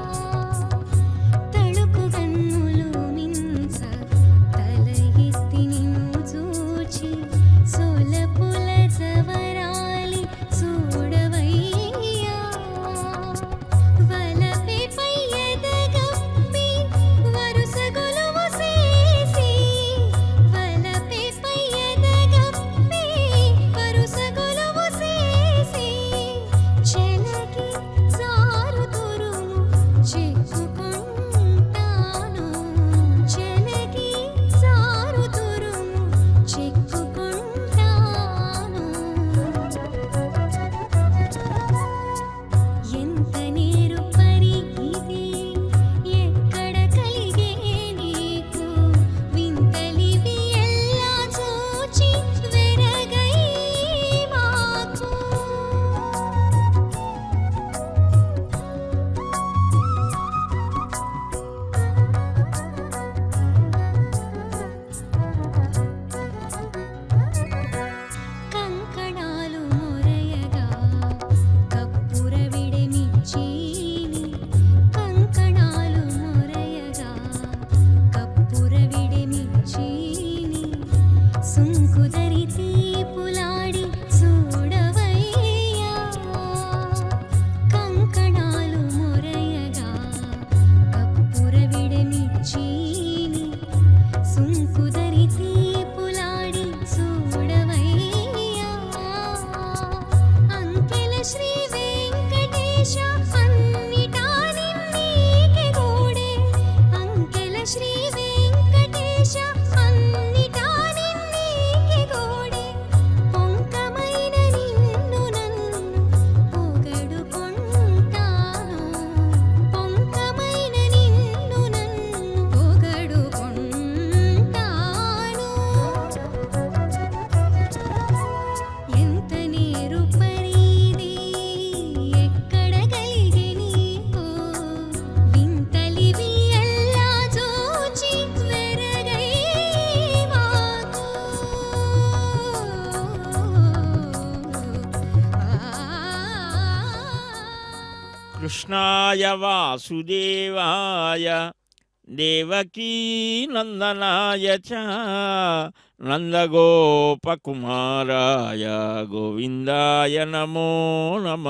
తళుకు గన్నులు మించ తల ఎత్తి నిను చూచి సొలపుల జవరాలి చూడవయ్యా వలపే పయ్యదగప్పి వరుస గొలువు చేసి వలపే పయ్యదగప్పి వరుస గొలువు చేసి చెలకి జారు తురుము చెక్కుకుంటాను చెలకి జారు తురుము చెక్కుకుంటాను ఎంత నీరు పరిగిది ఎక్కడ కలిగే నీకు వింతలివి ఎల్లా చూచి వెరగై మాకు కంకణాలు మొరయగా కప్పుర విడమిచ్చీని కంకణాలు మొరయగా కప్పుర విడమిచ్చీని సుంకుదరి తీపులాడి చూడవయ్యా కంకణాలు మొరయగా కప్పుర విడమిచ్చీని సుంకుదరి తీపులాడి చూడవయ్యా అంకెల శ్రీ వెంకటేశ అన్నిటా నిన్నీకే గూడే అంకెల శ్రీ వెంకటేశ అన్నిటా నిన్నీకే గూడే పొంకమైన నిన్ను నన్ను పొగడుకుంటాను పొంకమైన నిన్ను నన్ను పొగడుకుంటాను ఎంత నీరు పరిది కృష్ణాయ వాసుదేవాయ దేవకీ నందనాయ చ నందగోపకుమారాయ గోవిందాయ నమో నమ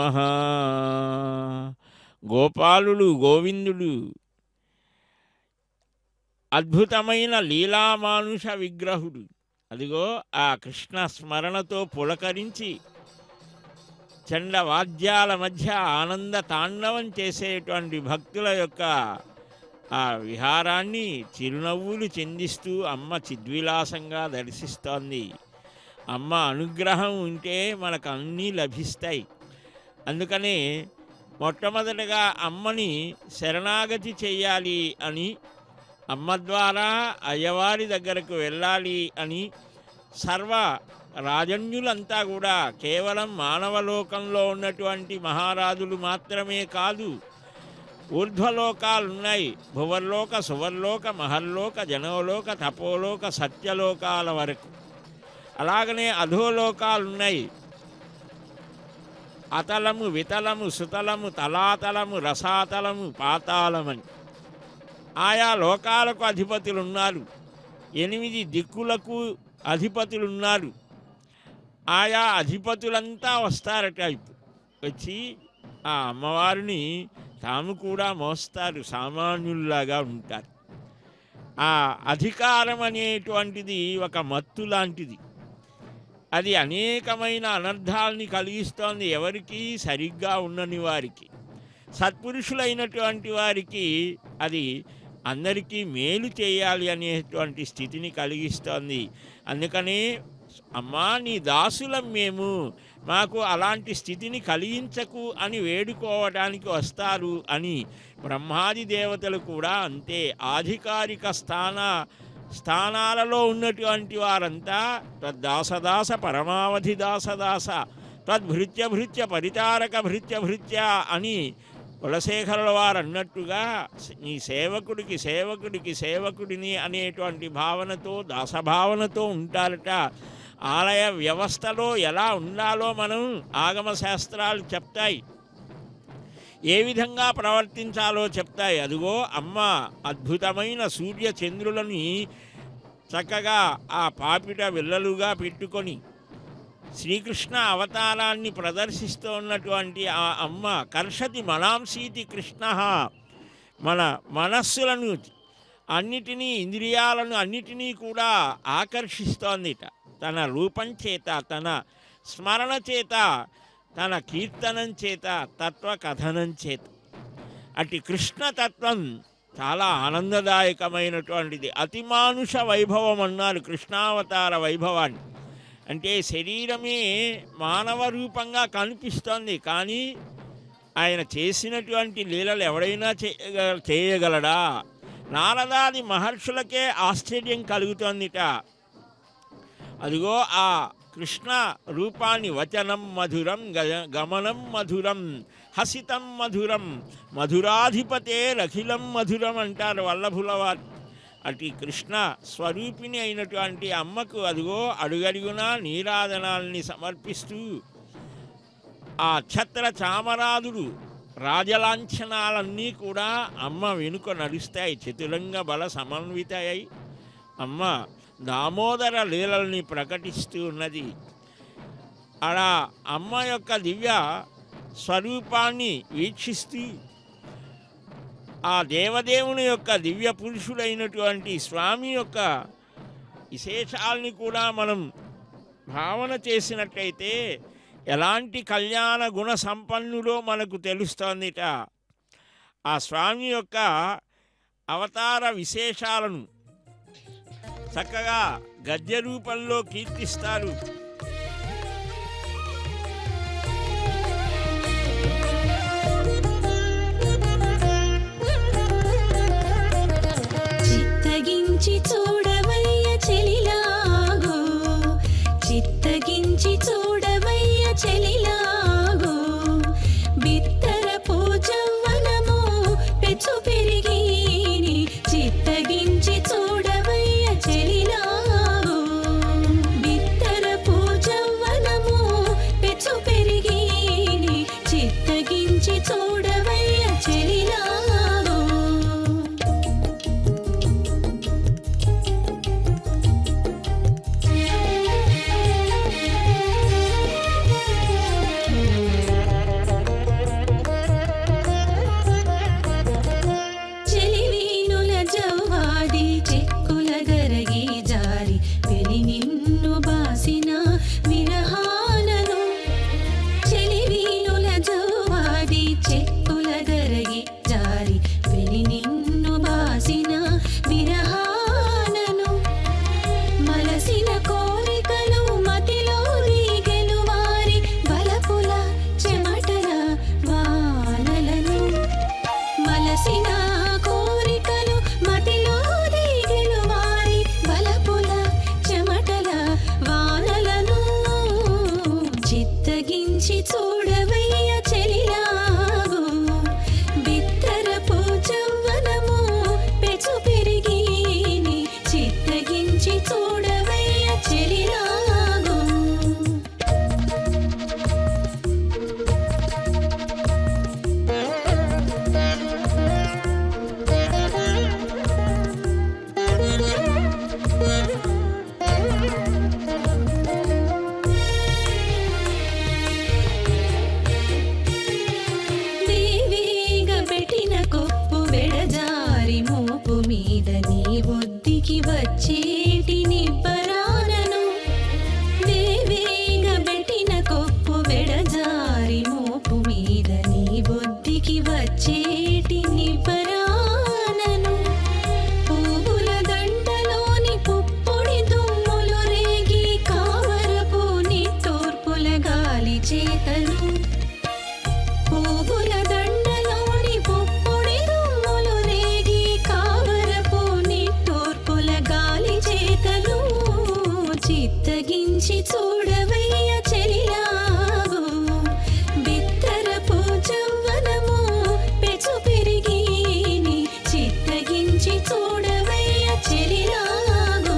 గోపాలుడు గోవిందుడు అద్భుతమైన లీలామానుష విగ్రహుడు అదిగో ఆ కృష్ణ స్మరణతో పులకరించి చండ వాద్యాల మధ్య ఆనంద తాండవం చేసేటువంటి భక్తుల యొక్క ఆ విహారాన్ని చిరునవ్వులు చెందిస్తూ అమ్మ చిద్విలాసంగా దర్శిస్తోంది అమ్మ అనుగ్రహం ఉంటే మనకు అన్నీ లభిస్తాయి అందుకనే మొట్టమొదటగా అమ్మని శరణాగతి చెయ్యాలి అని అమ్మ ద్వారా అయ్యవారి దగ్గరకు వెళ్ళాలి అని సర్వ రాజన్యులంతా కూడా కేవలం మానవలోకంలో ఉన్నటువంటి మహారాజులు మాత్రమే కాదు ఊర్ధ్వలోకాలు ఉన్నాయి భువర్లోక సువర్లోక మహర్లోక జనవలోక తపోలోక సత్యలోకాల వరకు అలాగనే అధోలోకాలు ఉన్నాయి అతలము వితలము సుతలము తలాతలము రసాతలము పాతాళమని ఆయా లోకాలకు అధిపతులు ఉన్నారు ఎనిమిది దిక్కులకు అధిపతులు ఉన్నారు ఆయా అధిపతులంతా వస్తారట ఇప్పుడు వచ్చి ఆ అమ్మవారిని తాము కూడా మోస్తారు సామాన్యుల్లాగా ఉంటారు ఆ అధికారం అనేటువంటిది ఒక మత్తు లాంటిది అది అనేకమైన అనర్థాలని కలిగిస్తోంది ఎవరికి సరిగ్గా ఉండని వారికి సత్పురుషులైనటువంటి వారికి అది అందరికీ మేలు చేయాలి అనేటువంటి స్థితిని కలిగిస్తోంది అందుకనే అమ్మా నీ దాసులం మేము మాకు అలాంటి స్థితిని కలిగించకు అని వేడుకోవడానికి వస్తారు అని బ్రహ్మాది దేవతలు కూడా అంతే ఆధికారిక స్థాన స్థానాలలో ఉన్నటువంటి వారంతా తద్దాసదాస పరమావధి దాసదాస తద్భృత్య భృత్య పరితారక భృత్య భృత్య అని కులశేఖరుల వారు అన్నట్టుగా నీ సేవకుడికి సేవకుడికి సేవకుడిని అనేటువంటి భావనతో దాసభావనతో ఉంటారట ఆలయ వ్యవస్థలో ఎలా ఉండాలో మనం ఆగమ శాస్త్రాలు చెప్తాయి ఏ విధంగా ప్రవర్తించాలో చెప్తాయి అదిగో అమ్మ అద్భుతమైన సూర్య చంద్రులని చక్కగా ఆ పాపిట విల్లలుగా పెట్టుకొని శ్రీకృష్ణ అవతారాన్ని ప్రదర్శిస్తూ ఉన్నటువంటి ఆ అమ్మ కర్షతి మనాంసీతి కృష్ణ మన మనస్సులను అన్నిటినీ ఇంద్రియాలను అన్నిటినీ కూడా ఆకర్షిస్తోందిట తన రూపం చేత తన స్మరణ చేత తన కీర్తనం చేత తత్వ కథనం చేత అటు కృష్ణతత్వం చాలా ఆనందదాయకమైనటువంటిది అతిమానుష వైభవం అన్నారు కృష్ణావతార వైభవాన్ని అంటే శరీరమే మానవ రూపంగా కనిపిస్తోంది కానీ ఆయన చేసినటువంటి లీలలు ఎవడైనా చేయగ చేయగలడా నారదాది మహర్షులకే ఆశ్చర్యం కలుగుతోందిట అదిగో ఆ కృష్ణ రూపాన్ని వచనం మధురం గ- గమనం మధురం హసితం మధురం మధురాధిపతే రఖిలం మధురం అంటారు వల్లభుల వారు అటు కృష్ణ స్వరూపిణి అయినటువంటి అమ్మకు అదిగో అడుగడుగునా నీరాజనాల్ని సమర్పిస్తూ ఆ ఛత్ర చామరాదుడు రాజలాంఛనాలన్నీ కూడా అమ్మ వెనుక నడుస్తాయి చతురంగ బల సమన్వితయై అమ్మ దామోదర లీలల్ని ప్రకటిస్తూ ఉన్నది అలా అమ్మ యొక్క దివ్య స్వరూపాన్ని వీక్షిస్తూ ఆ దేవదేవుని యొక్క దివ్య పురుషుడైనటువంటి స్వామి యొక్క విశేషాల్ని కూడా మనం భావన చేసినట్లయితే ఎలాంటి కళ్యాణ గుణ సంపన్నులో మనకు తెలుస్తోందిట ఆ స్వామి యొక్క అవతార విశేషాలను చక్కగా గద్య రూపంలో కీర్తిస్తారు చిత్తగించి చూడవయ్య చెలిలాగో చిత్తగించి చూడవయ్య చెలిలాగో బిత్తర పూజవ్వనము పెచ్చు పెరిగిని చిత్తగించి చూడవయ్య చెలిలాగో బిత్తర పూ చిత్తగించి చూడవయ్య చెలిలాగు బిత్తర పూజవ్వనము పెచు పెరిగిని చిత్తగించి చూడవయ్య చెలిలాగు దేవిగా పెట్టిన కొప్పు వెడజారి మోపు మీద నీ ఒద్దికి వచ్చేటి నిబ్బరానను దేవిగా పెట్టిన కొప్పు వెడజారి మోపు మీద నీ ఒద్దికి వచ్చేటి నిబ్బరానను పువ్వుల దండలోని పుప్పొడి దుమ్ములు రేగి కావరపు నిట్టూర్పుల గాలి చేతను పువ్వుల దండలోని పుప్పొడి దుమ్ములు రేగి కావరపు నిట్టూర్పుల గాలి చేతలు చిత్తగించి చూడవయ్య చెలిలాగు బిత్తర పూజవ్వనము పెచు పెరిగిని చిత్తగించి చూడవయ్య చెలిలాగు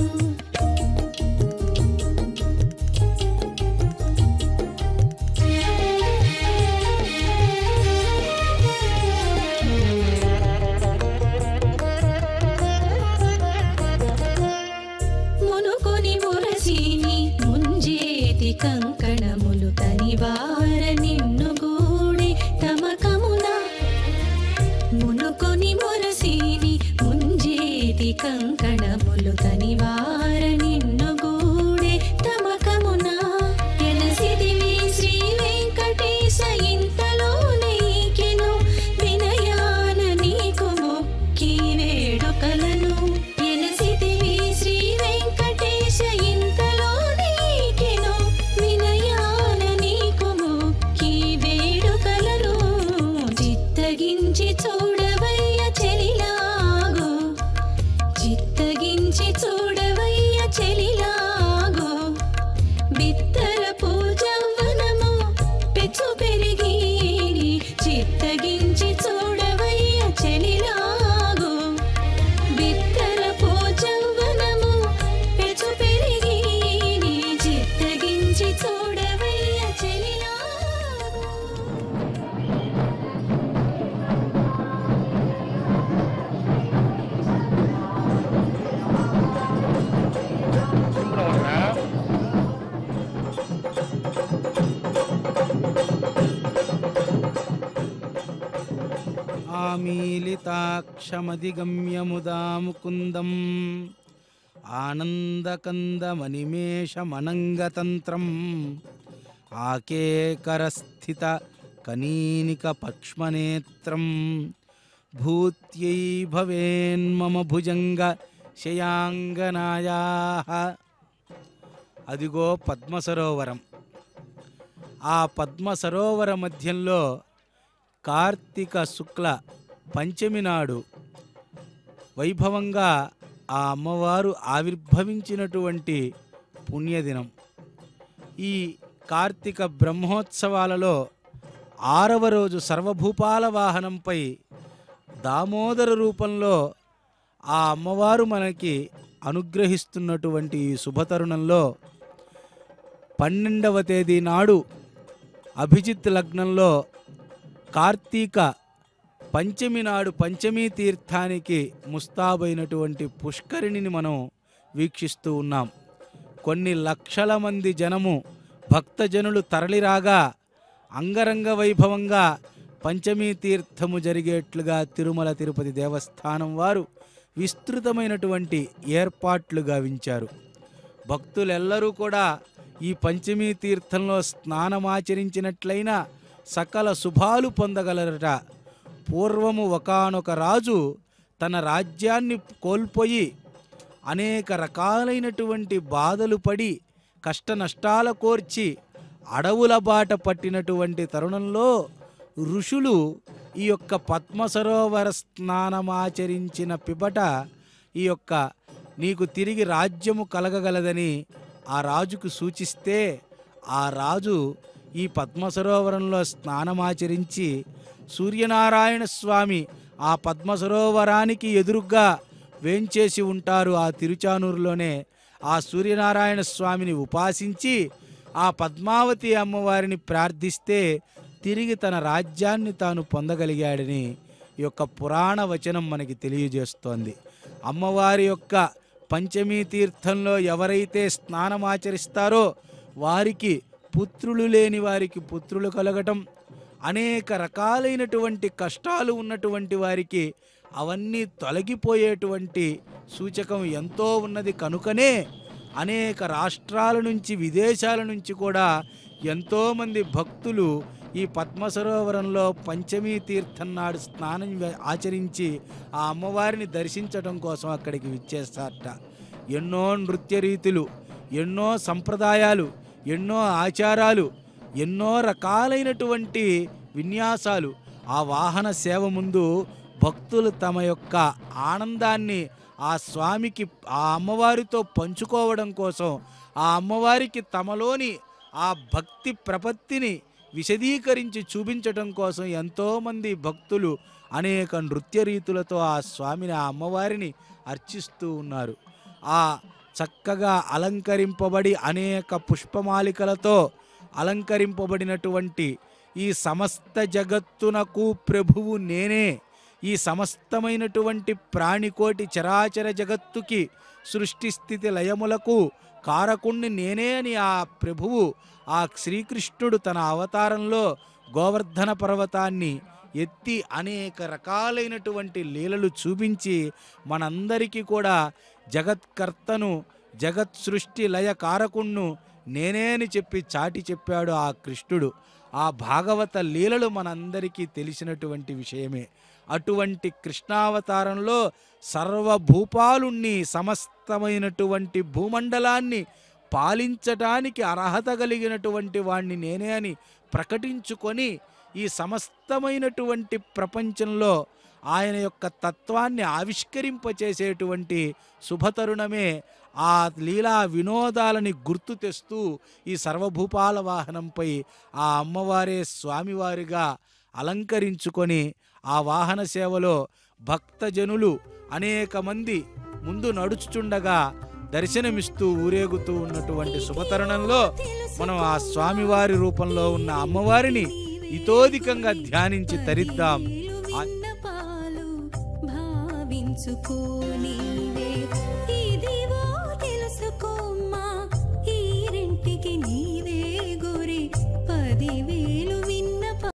మునుకొని మురసిని ముంజేతి కంకణములు తనివార నిన్ను గూడి తమకమున మునుకొని మురసిని ముంజేతి కంకణములు తనివార నిన్ను గూడి తమకమున ఎనసిదివి శ్రీ వెంకటేశ ఇంతలోనే ఈకెను వినయాన నీకు మొక్కి వేడుకలను ఎనసిదివి శ్రీ వెంకటేశ ఇంతలోనే ఈకెను వినయాన నీకు మొక్కి వేడుకలను చిత్తగించి చూడవయ్య చెలిలాగు చిత్తగించి చూడవయ్య చెలిలాగు బిత్తర పూజవ్వనము పెచ్చు పెరిగిని చిత్తగించి చూడవయ్య చెలిలాగు బిత్తర పూజవ్వనము పెచ్చు పెరిగిని చిత్తగించి చూడవయ్య చెలిలాగు ఆమీలితాక్షమధిగమ్యముదాముకుందం ఆనందకందమనిమేషమనంగతంత్రం ఆకేకరస్థిత కనీనిక పక్ష్మనేత్రం భూత్యై భవేన్మమ భుజంగ శయాంగనాయా అదిగో పద్మ సరోవరం ఆ పద్మ సరోవర మధ్యంలో కార్తీక శుక్ల పంచమి నాడు వైభవంగా ఆ అమ్మవారు ఆవిర్భవించినటువంటి పుణ్యదినం ఈ కార్తీక బ్రహ్మోత్సవాలలో ఆరవ రోజు సర్వభూపాల వాహనంపై దామోదర రూపంలో ఆ అమ్మవారు మనకి అనుగ్రహిస్తున్నటువంటి ఈ శుభతరుణంలో పన్నెండవ తేదీ నాడు అభిజిత్ లగ్నంలో కార్తీక పంచమి నాడు పంచమీ తీర్థానికి ముస్తాబైనటువంటి పుష్కరిణిని మనం వీక్షిస్తూ ఉన్నాం కొన్ని లక్షల మంది జనము భక్తజనులు తరలిరాగా అంగరంగ వైభవంగా పంచమీ తీర్థము జరిగేట్లుగా తిరుమల తిరుపతి దేవస్థానం వారు విస్తృతమైనటువంటి ఏర్పాట్లు గావించారు భక్తులెల్లరూ కూడా ఈ పంచమీ తీర్థంలో స్నానమాచరించినట్లయినా సకల శుభాలు పొందగలరట పూర్వము ఒకానొక రాజు తన రాజ్యాన్ని కోల్పోయి అనేక రకాలైనటువంటి బాధలు పడి కష్ట నష్టాల కోర్చి అడవుల బాట పట్టినటువంటి తరుణంలో ఋషులు ఈ యొక్క పద్మ సరోవర స్నానమాచరించిన పిబట ఈ యొక్క నీకు తిరిగి రాజ్యము కలగగలదని ఆ రాజుకు సూచిస్తే ఆ రాజు ఈ పద్మ సరోవరంలో స్నానమాచరించి సూర్యనారాయణ స్వామి ఆ పద్మ సరోవరానికి ఎదురుగ్గా వేంచేసి ఉంటారు ఆ తిరుచానూరులోనే ఆ సూర్యనారాయణ స్వామిని ఉపాసించి ఆ పద్మావతి అమ్మవారిని ప్రార్థిస్తే తిరిగి తన రాజ్యాన్ని తాను పొందగలిగాడని ఈ యొక్క పురాణ వచనం మనకి తెలియజేస్తోంది అమ్మవారి యొక్క పంచమీ తీర్థంలో ఎవరైతే స్నానమాచరిస్తారో వారికి పుత్రులు లేని వారికి పుత్రులు కలగటం అనేక రకాలైనటువంటి కష్టాలు ఉన్నటువంటి వారికి అవన్నీ తొలగిపోయేటువంటి సూచకం ఎంతో ఉన్నది కనుకనే అనేక రాష్ట్రాల నుంచి విదేశాల నుంచి కూడా ఎంతోమంది భక్తులు ఈ పద్మ సరోవరంలో పంచమీ తీర్థం నాడు స్నానం వే- ఆచరించి ఆ అమ్మవారిని దర్శించడం కోసం అక్కడికి విచ్చేస్తారట ఎన్నో నృత్య రీతులు ఎన్నో సంప్రదాయాలు ఎన్నో ఆచారాలు ఎన్నో రకాలైనటువంటి విన్యాసాలు ఆ వాహన సేవ ముందు భక్తులు తమ యొక్క ఆనందాన్ని ఆ స్వామికి ఆ అమ్మవారితో పంచుకోవడం కోసం ఆ అమ్మవారికి తమలోని ఆ భక్తి ప్రపత్తిని విశదీకరించి చూపించటం కోసం ఎంతోమంది భక్తులు అనేక నృత్య రీతులతో ఆ స్వామిని ఆ అమ్మవారిని అర్చిస్తూ ఉన్నారు ఆ చక్కగా అలంకరింపబడి అనేక పుష్పమాలికలతో అలంకరింపబడినటువంటి ఈ సమస్త జగత్తునకు ప్రభువు నేనే ఈ సమస్తమైనటువంటి ప్రాణికోటి చరాచర జగత్తుకి సృష్టి స్థితి లయములకు కారకుణ్ణి నేనే అని ఆ ప్రభువు ఆ శ్రీకృష్ణుడు తన అవతారంలో గోవర్ధన పర్వతాన్ని ఎత్తి అనేక రకాలైనటువంటి లీలలు చూపించి మనందరికీ కూడా జగత్కర్తను జగత్ సృష్టి లయ కారకుణ్ణు నేనే అని చెప్పి చాటి చెప్పాడు ఆ కృష్ణుడు ఆ భాగవత లీలలు మనందరికీ తెలిసినటువంటి విషయమే అటువంటి కృష్ణావతారంలో సర్వభూపాలుణ్ణి సమస్తమైనటువంటి భూమండలాన్ని పాలించటానికి అర్హత కలిగినటువంటి వాణ్ణి నేనే అని ప్రకటించుకొని ఈ సమస్తమైనటువంటి ప్రపంచంలో ఆయన యొక్క తత్వాన్ని ఆవిష్కరింపచేసేటువంటి శుభతరుణమే ఆ లీలా వినోదాలని గుర్తు తెస్తూ ఈ సర్వభూపాల వాహనంపై ఆ అమ్మవారే స్వామివారిగా అలంకరించుకొని ఆ వాహన సేవలో భక్తజనులు అనేక మంది ముందు నడుచుచుండగా దర్శనమిస్తూ ఊరేగుతూ ఉన్నటువంటి శుభతరుణంలో మనం ఆ స్వామివారి రూపంలో ఉన్న అమ్మవారిని ఇతోధికంగా ధ్యానించి తరిద్దాం ఆ- పాలు భావించుకోని